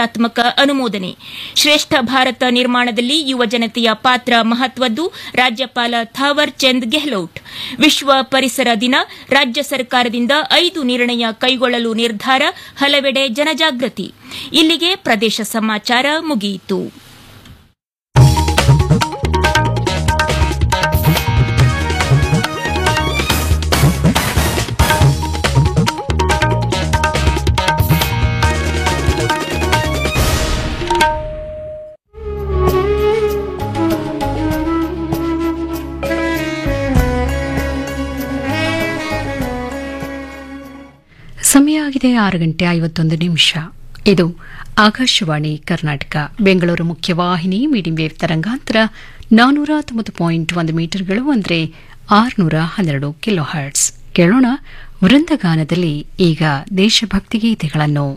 ಸಕಾರಾತ್ಮಕ ಅನುಮೋದನೆ ಶ್ರೇಷ್ಠ ಭಾರತ ನಿರ್ಮಾಣದಲ್ಲಿ ಯುವ ಜನತೆಯ ಪಾತ್ರ ಮಹತ್ವದ್ದು ರಾಜ್ಯಪಾಲ ಥಾವರ್ ಚಂದ್ ಗೆಹ್ಲೋಟ್ ವಿಶ್ವ ಪರಿಸರ ದಿನ ರಾಜ್ಯ ಸರ್ಕಾರದಿಂದ ಐದು ನಿರ್ಣಯ ಕೈಗೊಳ್ಳಲು ನಿರ್ಧಾರ ಹಲವೆಡೆ ಜನಜಾಗೃತಿ ಇಲ್ಲಿಗೆ ಪ್ರದೇಶ ಸಮಾಚಾರ ಮುಗಿಯಿತು ಸಮಯ ಆಗಿದೆ ಆರು ಗಂಟೆ ಐವತ್ತೊಂದು ನಿಮಿಷ ಇದು ಆಕಾಶವಾಣಿ ಕರ್ನಾಟಕ ಬೆಂಗಳೂರು ಮುಖ್ಯವಾಹಿನಿ ಮೀಡಿಯಂ ವೇವ್ ತರಂಗಾಂತರ ನಾನೂರ ತೊಂಬತ್ತು ಪಾಯಿಂಟ್ ಒಂದು ಮೀಟರ್ಗಳು ಅಂದರೆ ಆರುನೂರ ಹನ್ನೆರಡು ಕಿಲೋ ಹರ್ಟ್ಸ್ ಕೇಳೋಣ ವೃಂದಗಾನದಲ್ಲಿ ಈಗ ದೇಶಭಕ್ತಿ ಗೀತೆಗಳನ್ನು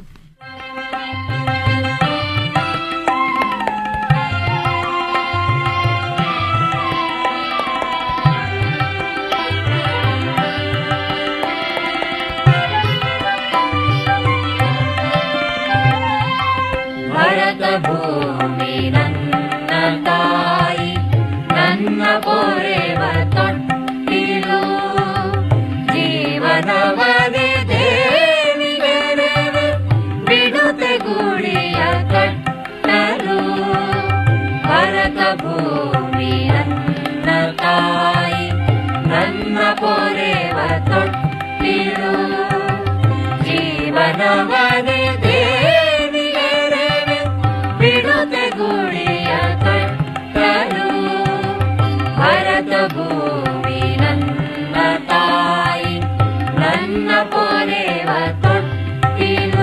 ಭರತ ಭೂಮಿ ನನ್ನ ತಾಯಿ ನನ್ನ ಪೊರೆವ ತೊಟ್ಟಿಲು ಜೀವನವದೆ ದೇವಿಗೆರೆವೆ ಬಿಡುತ್ತೆ ಗುಡಿಯ ಕಟ್ಟಲು ಭರತ ಭೂಮಿ ನನ್ನ ತಾಯಿ ನನ್ನ ಪೊರೆವ ತೊಟ್ಟಿಲು ಜೀವನವದೆ ದೇವಿಗೆರೆವೆ ಬಿಡುತ್ತೆ ಗುಡಿಯ ಕಟ್ಟಲು ಭರತ ಭೂಮಿ ನನ್ನ ತಾಯಿ ನನ್ನ ಪೊರೆವ ತೊಟ್ಟಿಲು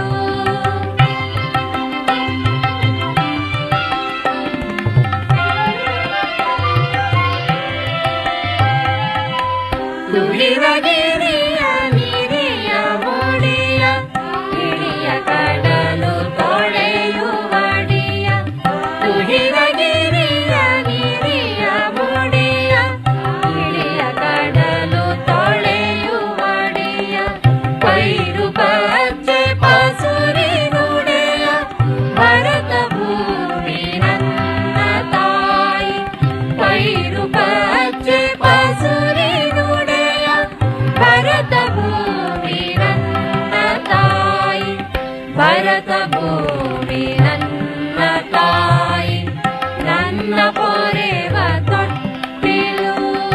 ತುಳಿವ ಗಿರಿಯ ನಿರಿಯ ಮುಡಿಯ ಹಿರಿಯ ಕಡಲು ತೊಳೆಯುವಡಿಯ ತುಳಿವ ಗಿರಿಯ ನಿರಿಯ ಮುಡಿಯ ಹಿರಿಯ ಕಡಲು ತೊಳೆಯುವಡಿಯ ಪೈರು ಪಚ್ಚೆ ಪಸುರಿ ನುಡೆಯ ಭರತ ಭೂಮಿ ನನ್ನ ತಾಯಿ ಪೈರು ಪಚ್ಚೆ ಪಸುರಿ ನುಡೆಯ ಭರತ ಭೂಮಿ ನನ್ನ ತಾಯಿ ಭರತ ಭೂಮಿ ನನ್ನ ತಾಯಿ ನನ್ನ ಪೊರೆವ ತೊಟ್ಟಿಲು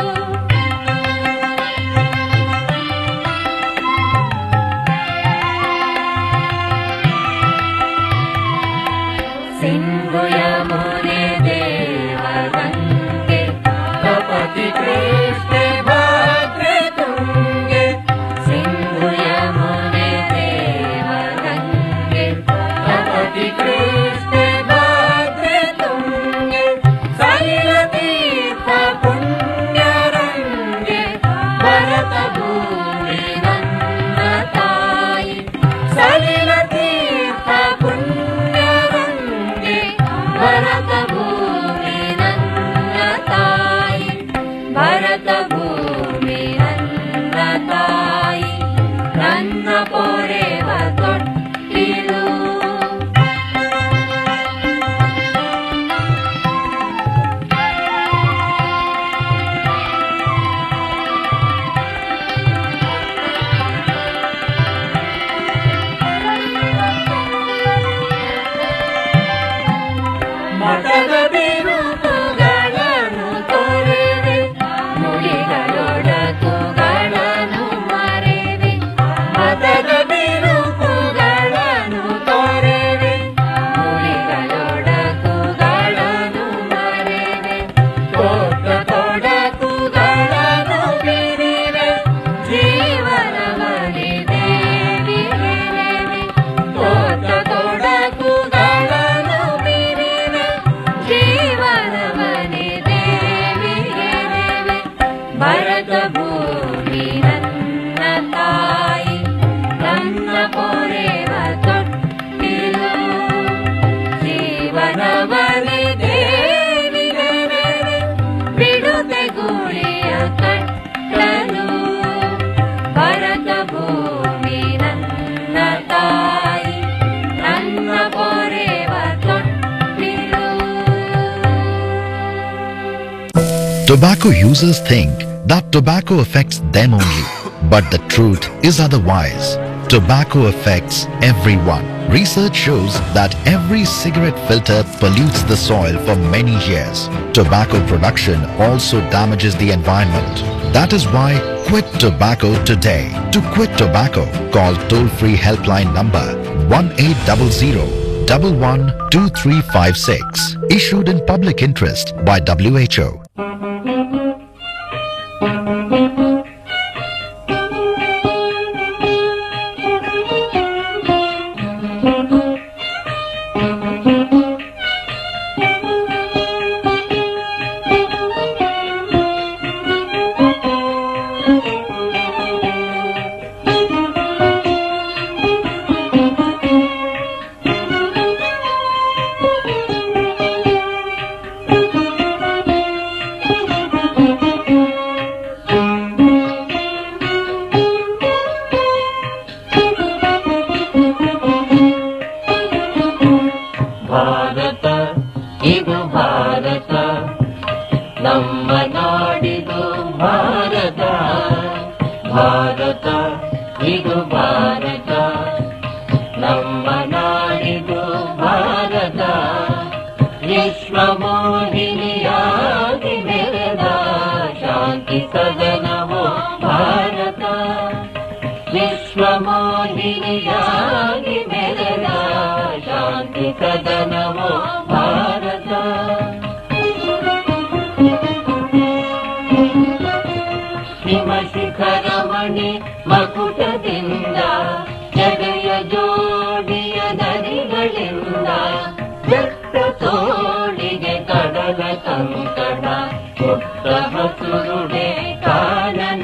ಸಿಂಧು ಯಮುನೆ ದೇವಗಂಗೆ ಕಪತಿ ಕೃಷ್ಣ ಭದ್ರೆ ತುಂಗೆ ಸಿಂಧು ಯಮುನೆ ದೇವಗಂಗೆ ಕಪತಿ ಕೃಷ್ಣ ಭದ್ರೆ ತುಂಗೆ ಸಲಿಲ ತೀರ್ಥ ಪುಣ್ಯರಂಗೆ ಭರತ ಭೂಮಿ ನನ್ನ ತಾಯಿ ಸಲಿಲ ತೀರ್ಥ ಪುಣ್ಯರಂಗೆ ಭರತ ಭೂಮಿ ನನ್ನ ತಾಯಿ ಭರತ ಭೂಮಿ Tobacco users think that tobacco affects them only, but the truth is otherwise. Tobacco affects everyone. Research shows that every cigarette filter pollutes the soil for many years. Tobacco production also damages the environment. That is why quit tobacco today. To quit tobacco, call toll-free helpline number 1800 112356 issued in public interest by WHO. Bharat ಇದು ಭಾರತ ನಮ್ಮ ನಾಡಿದು ಭಾರತ ಭಾರತ ಇದು ಭಾರತ ನಮ್ಮ ನಾಡಿದು ಭಾರತ ವಿಶ್ವ ಮೋಹಿನಿಯಾಗಿ ಬೆಳೆದ ಶಾಂತಿ ಸದನವೋ ಭಾರತ ವಿಶ್ವ ಮೋಹಿನಿಯಾಗಿ ಬೆಳೆದ ಶಾಂತಿ ಸದನವೋ ಭಾರತ ಹಿಮ ಶಿಖರಮಣಿ ಮಕುಟದಿಂದ ಜಗಯ ಜೋಡಿಯ ನದಿಗಳಿಂದ ಬೆಟ್ಟ ತೋಳಿಗೆ ಕಡಲ ಸಂಕಟ ಪುಟ್ಟ ಹಸುರುಡೆ ಕಾನನ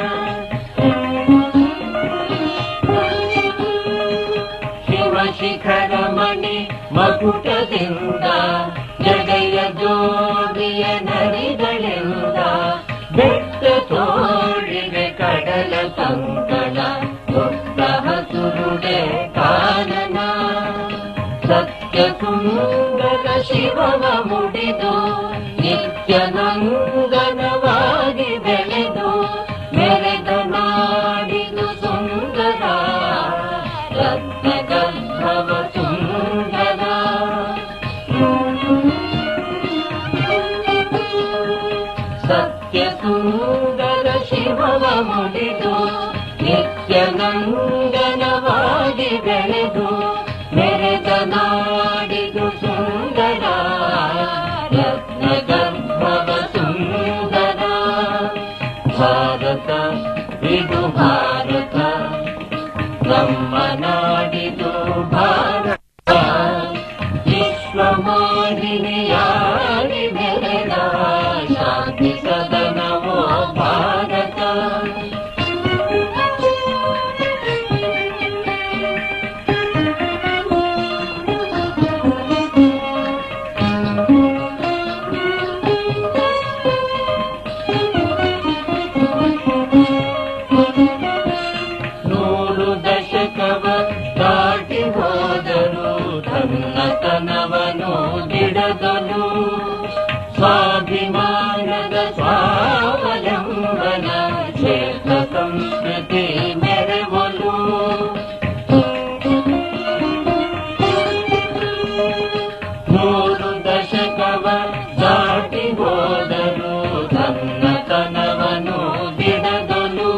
ಶಿವ ಶಿಖರ ಮಣಿ ಮಕುಟದಿಂದ ಜಗಯ ಜೋಡಿಯ ನರಿಗಳಿಂದ ಬೆಟ್ಟ ತೋಳಿಗೆ ಕಡಲ ಸಂಕಟ ಪುಟ್ಟ ಹಸುರುಡೆ ಕಾನನ ಸತ್ಯ ಸುಂದರ ಶಿವವ ಮುಡಿದು ನಿತ್ಯ ನಂದನವಾಗಿ ಬೆಳೆದು ಮೆರೆದ ನಾಡಿದು ಸುಂದರ ರತ್ನ ಗರ್ಭವ ಸುಂದರ ಸತ್ಯ ಸುಂದರ ಶಿವವ ಮುಡಿದು ನಿತ್ಯ ನಂದನವಾಗಿ ಬೆಳೆದು ಮೆರೆದ ನಾಡಿದು ಸುಂದರ ರತ್ನ ಗರ್ಭವ ಸುಂದರ ಭಾರತ ಇದು ಭಾರತ ನಮ್ಮ ನಾಡಿದು ಭಾರತ ವಿಶ್ವ ಮೋಹಿನಿಯಾಗಿ ಬೆಳೆದ ಶಾಂತಿ ಸದನವೋ ಭಾರತ ನೂರು ದಶಕವ ದಾಟಿ ಹೋದರು ತನ್ನತನವನು ಗಿಡದನು ಸ್ವಾಭಿಮಾನದ ಸ್ವಾವಲಂಬನ ಕ್ಷೇತ್ರ ಸಂಸ್ಕೃತಿ ಮೆರೆವಲು ನೂರು ದಶಕವ ದಾಟಿ ಹೋದರು ತನ್ನತನವನು ಗಿಡದಲು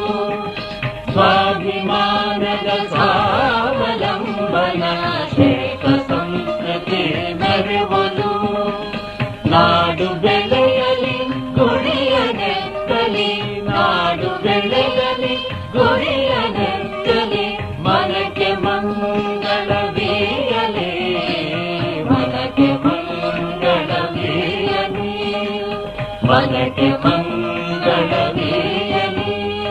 ಸ್ವಾಭಿಮಾನದ ಸ್ವಾವಲಂಬನ ಶ್ರೇಷ್ಠ ಸಂಸ್ಕೃತಿ ಮೆರೆವಲು ನಾಡು ಬೆಳೆಯಲಿ ಗುರಿಯ ನೆತ್ತಲಿ ನಾಡು ಬೆಳೆಯಲಿ ಗುರಿಯ ನೆತ್ತಲಿ ಮನಕ್ಕೆ ಮಂಗಳವೀಯಲಿ ಮನಕ್ಕೆ ಮಂಗಳವೀಯಲಿ ಮನಕ್ಕೆ ಮಂಗಳವೀಯಲಿ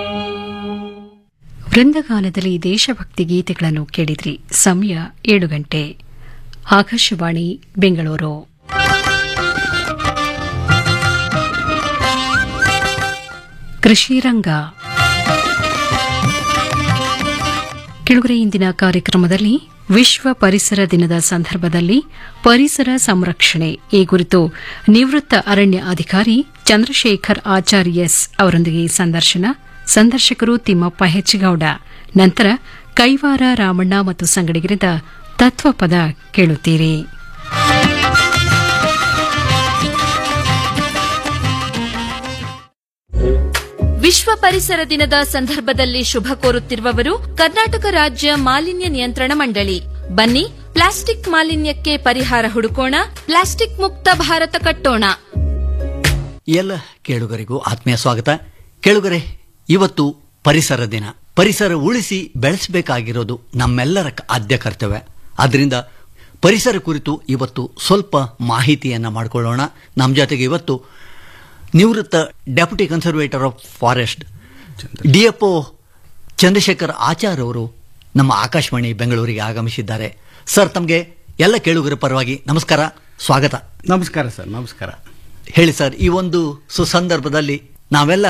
ವೃಂದಗಾನದಲ್ಲಿ ದೇಶಭಕ್ತಿ ಗೀತೆಗಳನ್ನು ಕೇಳಿದ್ರಿ ಸಮಯ ಏಳು ಗಂಟೆ ಆಕಾಶವಾಣಿ ಬೆಂಗಳೂರು ಕೃಷಿ ರಂಗ ಕೆಳಗರೆ ಇಂದಿನ ಕಾರ್ಯಕ್ರಮದಲ್ಲಿ ವಿಶ್ವ ಪರಿಸರ ದಿನದ ಸಂದರ್ಭದಲ್ಲಿ ಪರಿಸರ ಸಂರಕ್ಷಣೆ ಈ ಕುರಿತು ನಿವೃತ್ತ ಅರಣ್ಯ ಅಧಿಕಾರಿ ಚಂದ್ರಶೇಖರ್ ಆಚಾರ್ಯಸ್ ಅವರೊಂದಿಗೆ ಸಂದರ್ಶನ ಸಂದರ್ಶಕರು ತಿಮ್ಮಪ್ಪ ಹೆಚ್ಚಗೌಡ ನಂತರ ಕೈವಾರ ರಾಮಣ್ಣ ಮತ್ತು ಸಂಗಡಿಗರಿಂದ ತತ್ವಪದ ಕೇಳುತ್ತೀರಿ ವಿಶ್ವ ಪರಿಸರ ದಿನದ ಸಂದರ್ಭದಲ್ಲಿ ಶುಭ ಕೋರುತ್ತಿರುವವರು ಕರ್ನಾಟಕ ರಾಜ್ಯ ಮಾಲಿನ್ಯ ನಿಯಂತ್ರಣ ಮಂಡಳಿ ಬನ್ನಿ ಪ್ಲಾಸ್ಟಿಕ್ ಮಾಲಿನ್ಯಕ್ಕೆ ಪರಿಹಾರ ಹುಡುಕೋಣ ಪ್ಲಾಸ್ಟಿಕ್ ಮುಕ್ತ ಭಾರತ ಕಟ್ಟೋಣ ಎಲ್ಲ ಕೇಳುಗರಿಗೂ ಆತ್ಮೀಯ ಸ್ವಾಗತ ಕೇಳುಗರೆ ಇವತ್ತು ಪರಿಸರ ದಿನ ಪರಿಸರ ಉಳಿಸಿ ಬೆಳೆಸಬೇಕಾಗಿರೋದು ನಮ್ಮೆಲ್ಲರ ಕ- ಆದ್ಯ ಕರ್ತವ್ಯ ಅದರಿಂದ ಪರಿಸರ ಕುರಿತು ಇವತ್ತು ಸ್ವಲ್ಪ ಮಾಹಿತಿಯನ್ನು ಮಾಡಿಕೊಳ್ಳೋಣ ನಮ್ಮ ಜೊತೆಗೆ ಇವತ್ತು ನಿವೃತ್ತ deputy conservator of forest D F Chandrashekar Achar ಅವರು ನಮ್ಮ ಆಕಾಶವಾಣಿ ಬೆಂಗಳೂರಿಗೆ ಆಗಮಿಸಿದ್ದಾರೆ ಸರ್ ತಮಗೆ ಎಲ್ಲ ಕೇಳುಗರ ಪರವಾಗಿ ನಮಸ್ಕಾರ ಸ್ವಾಗತ ನಮಸ್ಕಾರ ಸರ್ ನಮಸ್ಕಾರ ಹೇಳಿ ಸರ್ ಈ ಒಂದು ಸುಸಂದರ್ಭದಲ್ಲಿ ನಾವೆಲ್ಲ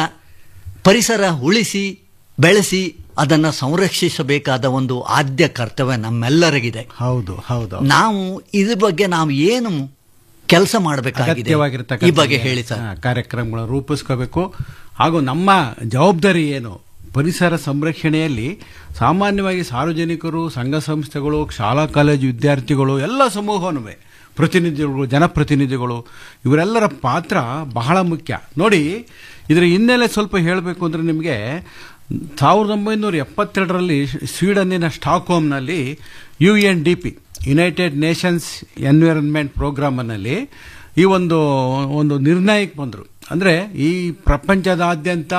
ಪರಿಸರ ಉಳಿಸಿ ಬೆಳೆಸಿ ಅದನ್ನು ಸಂರಕ್ಷಿಸಬೇಕಾದ ಒಂದು ಆದ್ಯ ಕರ್ತವ್ಯ ನಮ್ಮೆಲ್ಲರಿಗಿದೆ ಹೌದು ಹೌದು ನಾವು ಇದ್ರ ಬಗ್ಗೆ ನಾವು ಏನು ಕೆಲಸ ಮಾಡಬೇಕಾಗಿದೆ ಅಗತ್ಯವಾಗಿರ್ತಕ್ಕಂಥ ಈ ಬಗ್ಗೆ ಹೇಳಿ ಸರ್ ಹಾ, ಕಾರ್ಯಕ್ರಮಗಳನ್ನು ರೂಪಿಸ್ಕೋಬೇಕು ಹಾಗೂ ನಮ್ಮ ಜವಾಬ್ದಾರಿ ಏನು ಪರಿಸರ ಸಂರಕ್ಷಣೆಯಲ್ಲಿ ಸಾಮಾನ್ಯವಾಗಿ ಸಾರ್ವಜನಿಕರು ಸಂಘ ಸಂಸ್ಥೆಗಳು ಶಾಲಾ ಕಾಲೇಜು ವಿದ್ಯಾರ್ಥಿಗಳು ಎಲ್ಲ ಸಮೂಹನೂ ಪ್ರತಿನಿಧಿಗಳು ಜನಪ್ರತಿನಿಧಿಗಳು ಇವರೆಲ್ಲರ ಪಾತ್ರ ಬಹಳ ಮುಖ್ಯ ನೋಡಿ ಇದರ ಹಿನ್ನೆಲೆ ಸ್ವಲ್ಪ ಹೇಳಬೇಕು ಅಂದರೆ ನಿಮಗೆ ಸಾವಿರದ ಒಂಬೈನೂರ ಎಪ್ಪತ್ತೆರಡರಲ್ಲಿ ಸ್ವೀಡನ್ನಿನ ಸ್ಟಾಕ್ಹೋಮ್ನಲ್ಲಿ U N D P united nations environment ಪ್ರೋಗ್ರಾಮ್ನಲ್ಲಿ ಈ ಒಂದು ಒಂದು ನಿರ್ಣಯಕ್ಕೆ ಬಂದರು ಅಂದರೆ ಈ ಪ್ರಪಂಚದಾದ್ಯಂತ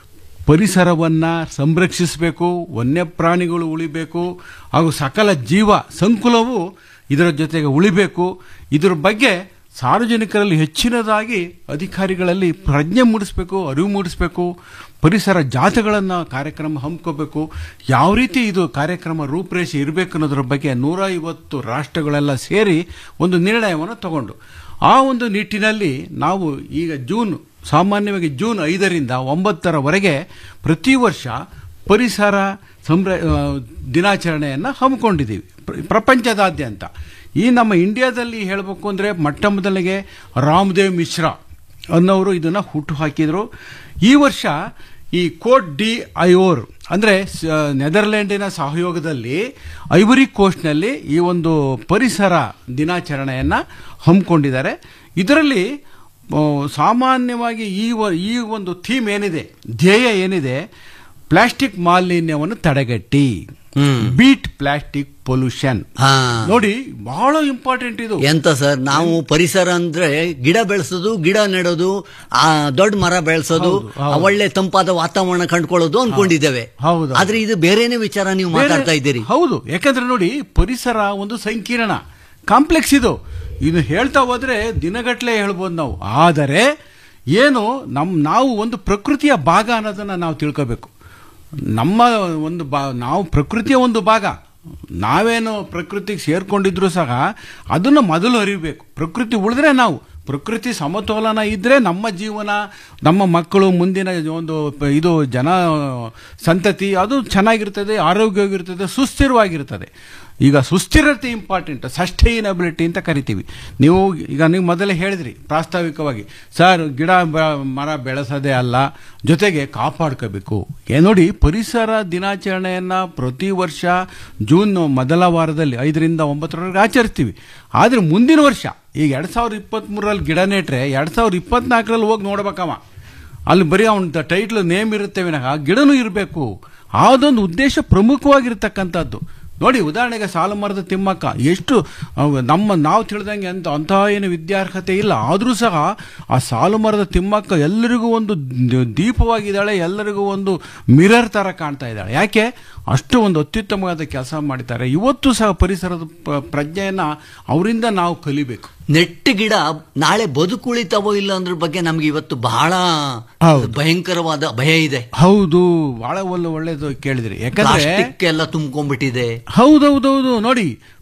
ಪರಿಸರವನ್ನು ಸಂರಕ್ಷಿಸಬೇಕು ವನ್ಯಪ್ರಾಣಿಗಳು ಉಳಿಬೇಕು ಹಾಗೂ ಸಕಲ ಜೀವ ಸಂಕುಲವು ಇದರ ಜೊತೆಗೆ ಉಳಿಬೇಕು ಇದರ ಬಗ್ಗೆ ಸಾರ್ವಜನಿಕರಲ್ಲಿ ಹೆಚ್ಚಿನದಾಗಿ ಅಧಿಕಾರಿಗಳಲ್ಲಿ ಪ್ರಜ್ಞೆ ಮೂಡಿಸಬೇಕು ಅರಿವು ಮೂಡಿಸಬೇಕು ಪರಿಸರ ಜಾಥೆಗಳನ್ನು ಕಾರ್ಯಕ್ರಮ ಹಮ್ಮಿಕೋಬೇಕು ಯಾವ ರೀತಿ ಇದು ಕಾರ್ಯಕ್ರಮ ರೂಪರೇಷೆ ಇರಬೇಕು ಅನ್ನೋದ್ರ ಬಗ್ಗೆ ನೂರ ಐವತ್ತು ರಾಷ್ಟ್ರಗಳೆಲ್ಲ ಸೇರಿ ಒಂದು ನಿರ್ಣಯವನ್ನು ತಗೊಂಡು ಆ ಒಂದು ನಿಟ್ಟಿನಲ್ಲಿ ನಾವು ಈಗ ಜೂನ್ ಸಾಮಾನ್ಯವಾಗಿ ಜೂನ್ ಐದರಿಂದ ಒಂಬತ್ತರವರೆಗೆ ಪ್ರತಿ ವರ್ಷ ಪರಿಸರ ಸಂರ ಆ, ದಿನಾಚರಣೆಯನ್ನು ಹಮ್ಮಿಕೊಂಡಿದ್ದೀವಿ ಪ್ರ- ಪ್ರಪಂಚದಾದ್ಯಂತ ಈ ನಮ್ಮ ಇಂಡಿಯಾದಲ್ಲಿ ಹೇಳಬೇಕು ಅಂದರೆ ಮೊಟ್ಟ ಮೊದಲಿಗೆ ರಾಮದೇವ್ ಮಿಶ್ರಾ ಅನ್ನೋರು ಇದನ್ನು ಹುಟ್ಟು ಹಾಕಿದರು ಈ ವರ್ಷ ಈ ಕೋಟ್ ಡಿ ಐಓರ್ ಅಂದರೆ ನೆದರ್ಲ್ಯಾಂಡಿನ ಸಹಯೋಗದಲ್ಲಿ ಐವರಿ ಕೋಸ್ಟ್ನಲ್ಲಿ ಈ ಒಂದು ಪರಿಸರ ದಿನಾಚರಣೆಯನ್ನು ಹಮ್ಮಿಕೊಂಡಿದ್ದಾರೆ ಇದರಲ್ಲಿ ಆ, ಸಾಮಾನ್ಯವಾಗಿ ಈ ವ- ಈ ಒಂದು ಥೀಮ್ ಏನಿದೆ ಧ್ಯೇಯ ಏನಿದೆ ಪ್ಲಾಸ್ಟಿಕ್ ಮಾಲಿನ್ಯವನ್ನು ತಡೆಗಟ್ಟಿ ಬೀಟ್ ಪ್ಲಾಸ್ಟಿಕ್ ಪೊಲ್ಯೂಷನ್ ಹಾ. ನೋಡಿ ಬಹಳ ಇಂಪಾರ್ಟೆಂಟ್ ಇದು ಎಂತ ಸರ್ ನಾವು ಪರಿಸರ ಅಂದ್ರೆ ಗಿಡ ಬೆಳೆಸೋದು ಗಿಡ ನೆಡೋದು ಆ ದೊಡ್ಡ ಮರ ಬೆಳೆಸೋದು ಹೌದು, ಹೌದು. ಆ ಒಳ್ಳೆ ತಂಪಾದ ವಾತಾವರಣ ಕಂಡುಕೊಳ್ಳೋದು ಅನ್ಕೊಂಡಿದ್ದೇವೆ ಹೌದು. ಆದ್ರೆ ಇದು ಬೇರೆನೇ ವಿಚಾರ ನೀವು ಬೇರೆ- ಮಾತಾಡ್ತಾ ಇದ್ದೀರಿ ಹೌದು ಯಾಕಂದ್ರೆ ನೋಡಿ ಪರಿಸರ ಒಂದು ಸಂಕೀರ್ಣ ಕಾಂಪ್ಲೆಕ್ಸ್ ಇದು ಇದು ಹೇಳ್ತಾ ಹೋದ್ರೆ ದಿನಗಟ್ಲೆ ಹೇಳ್ಬೋದು ನಾವು ಆದರೆ ಏನು ನಮ್ ನಾವು ಒಂದು ಪ್ರಕೃತಿಯ ಭಾಗ ಅನ್ನೋದನ್ನ ನಾವು ತಿಳ್ಕೋಬೇಕು ನಮ್ಮ ಒಂದು ಬಾ ನಾವು ಪ್ರಕೃತಿಯ ಒಂದು ಭಾಗ ನಾವೇನು ಪ್ರಕೃತಿಗೆ ಸೇರ್ಕೊಂಡಿದ್ರು ಸಹ ಅದನ್ನು ಮೊದಲು ಅರಿಬೇಕು ಪ್ರಕೃತಿ ಉಳಿದ್ರೆ ನಾವು ಪ್ರಕೃತಿ ಸಮತೋಲನ ಇದ್ರೆ ನಮ್ಮ ಜೀವನ ನಮ್ಮ ಮಕ್ಕಳು ಮುಂದಿನ ಒಂದು ಪ- ಇದು ಜನ ಸಂತತಿ ಅದು ಚೆನ್ನಾಗಿರ್ತದೆ ಆರೋಗ್ಯವಾಗಿರ್ತದೆ ಸುಸ್ಥಿರವಾಗಿರ್ತದೆ ಈಗ ಸುಸ್ಥಿರತೆ ಇಂಪಾರ್ಟೆಂಟ್ ಸಸ್ಟೈನಬಿಲಿಟಿ ಅಂತ ಕರಿತೀವಿ ನೀವು ಈಗ ನೀವು ಮೊದಲೇ ಹೇಳಿದ್ರಿ ಪ್ರಾಸ್ತಾವಿಕವಾಗಿ ಸರ್ ಗಿಡ ಬ- ಮರ ಬೆಳೆಸೋದೇ ಅಲ್ಲ ಜೊತೆಗೆ ಕಾಪಾಡ್ಕೋಬೇಕು ಏ ನೋಡಿ ಪರಿಸರ ದಿನಾಚರಣೆಯನ್ನು ಪ್ರತಿ ವರ್ಷ ಜೂನ್ ಮೊದಲ ವಾರದಲ್ಲಿ ಐದರಿಂದ ಒಂಬತ್ತರವರೆಗೆ ಆಚರಿಸ್ತೀವಿ ಆದರೆ ಮುಂದಿನ ವರ್ಷ ಈಗ ಎರಡು ಸಾವಿರದ ಇಪ್ಪತ್ತ್ಮೂರರಲ್ಲಿ ಗಿಡ ನೆಟ್ರೆ ಎರಡು ಸಾವಿರದ ಇಪ್ಪತ್ನಾಲ್ಕರಲ್ಲಿ ಹೋಗಿ ನೋಡ್ಬೇಕವ ಅಲ್ಲಿ ಬರೀ ಅವನ ಟೈಟ್ಲ್ ನೇಮ್ ಇರುತ್ತೆ ವಿನಃ ಗಿಡನೂ ಇರಬೇಕು ಅದೊಂದು ಉದ್ದೇಶ ಪ್ರಮುಖವಾಗಿರ್ತಕ್ಕಂಥದ್ದು ನೋಡಿ ಉದಾಹರಣೆಗೆ ಸಾಲು ಮರದ ತಿಮ್ಮಕ್ಕ ಎಷ್ಟು ಅವ್ ನಮ್ಮ ನಾವು ತಿಳಿದಂಗೆ ಅಂತ ಅಂತಹ ಏನು ವಿದ್ಯಾರ್ಹತೆ ಇಲ್ಲ ಆದರೂ ಸಹ ಆ ಸಾಲು ಮರದ ತಿಮ್ಮಕ್ಕ ಎಲ್ಲರಿಗೂ ಒಂದು ದ- ದೀಪವಾಗಿದ್ದಾಳೆ ಎಲ್ಲರಿಗೂ ಒಂದು ಮಿರರ್ ಥರ ಕಾಣ್ತಾ ಇದ್ದಾಳೆ ಯಾಕೆ ಅಷ್ಟು ಒಂದು ಅತ್ಯುತ್ತಮವಾದ ಕೆಲಸ ಮಾಡಿದ್ದಾರೆ ಇವತ್ತು ಸಹ ಪರಿಸರದ ಪ- ಪ್ರಜ್ಞೆಯನ್ನ ಅವರಿಂದ ನಾವು ಕಲಿಬೇಕು ನೆಟ್ಟು ಗಿಡ ನಾಳೆ ಬದುಕುಳಿತಾವೋ ಇಲ್ಲ ಅಂದ್ರ ಬಗ್ಗೆ ನಮ್ಗೆ ಇವತ್ತು ಬಹಳ ಹೌದು. ಭಯಂಕರವಾದ ಭಯ ಇದೆ ಹೌದು ಬಹಳ ಒಳ್ಳೆ ಒಳ್ಳೇದು ಕೇಳಿದ್ರಿ ಯಾಕಂದ್ರೆ ಪ್ಲಾಸ್ಟಿಕ್ ಎಲ್ಲ ತುಂಬ್ಕೊಂಡ್ಬಿಟ್ಟಿದೆ ಹೌದೌದೌದು ನೋಡಿ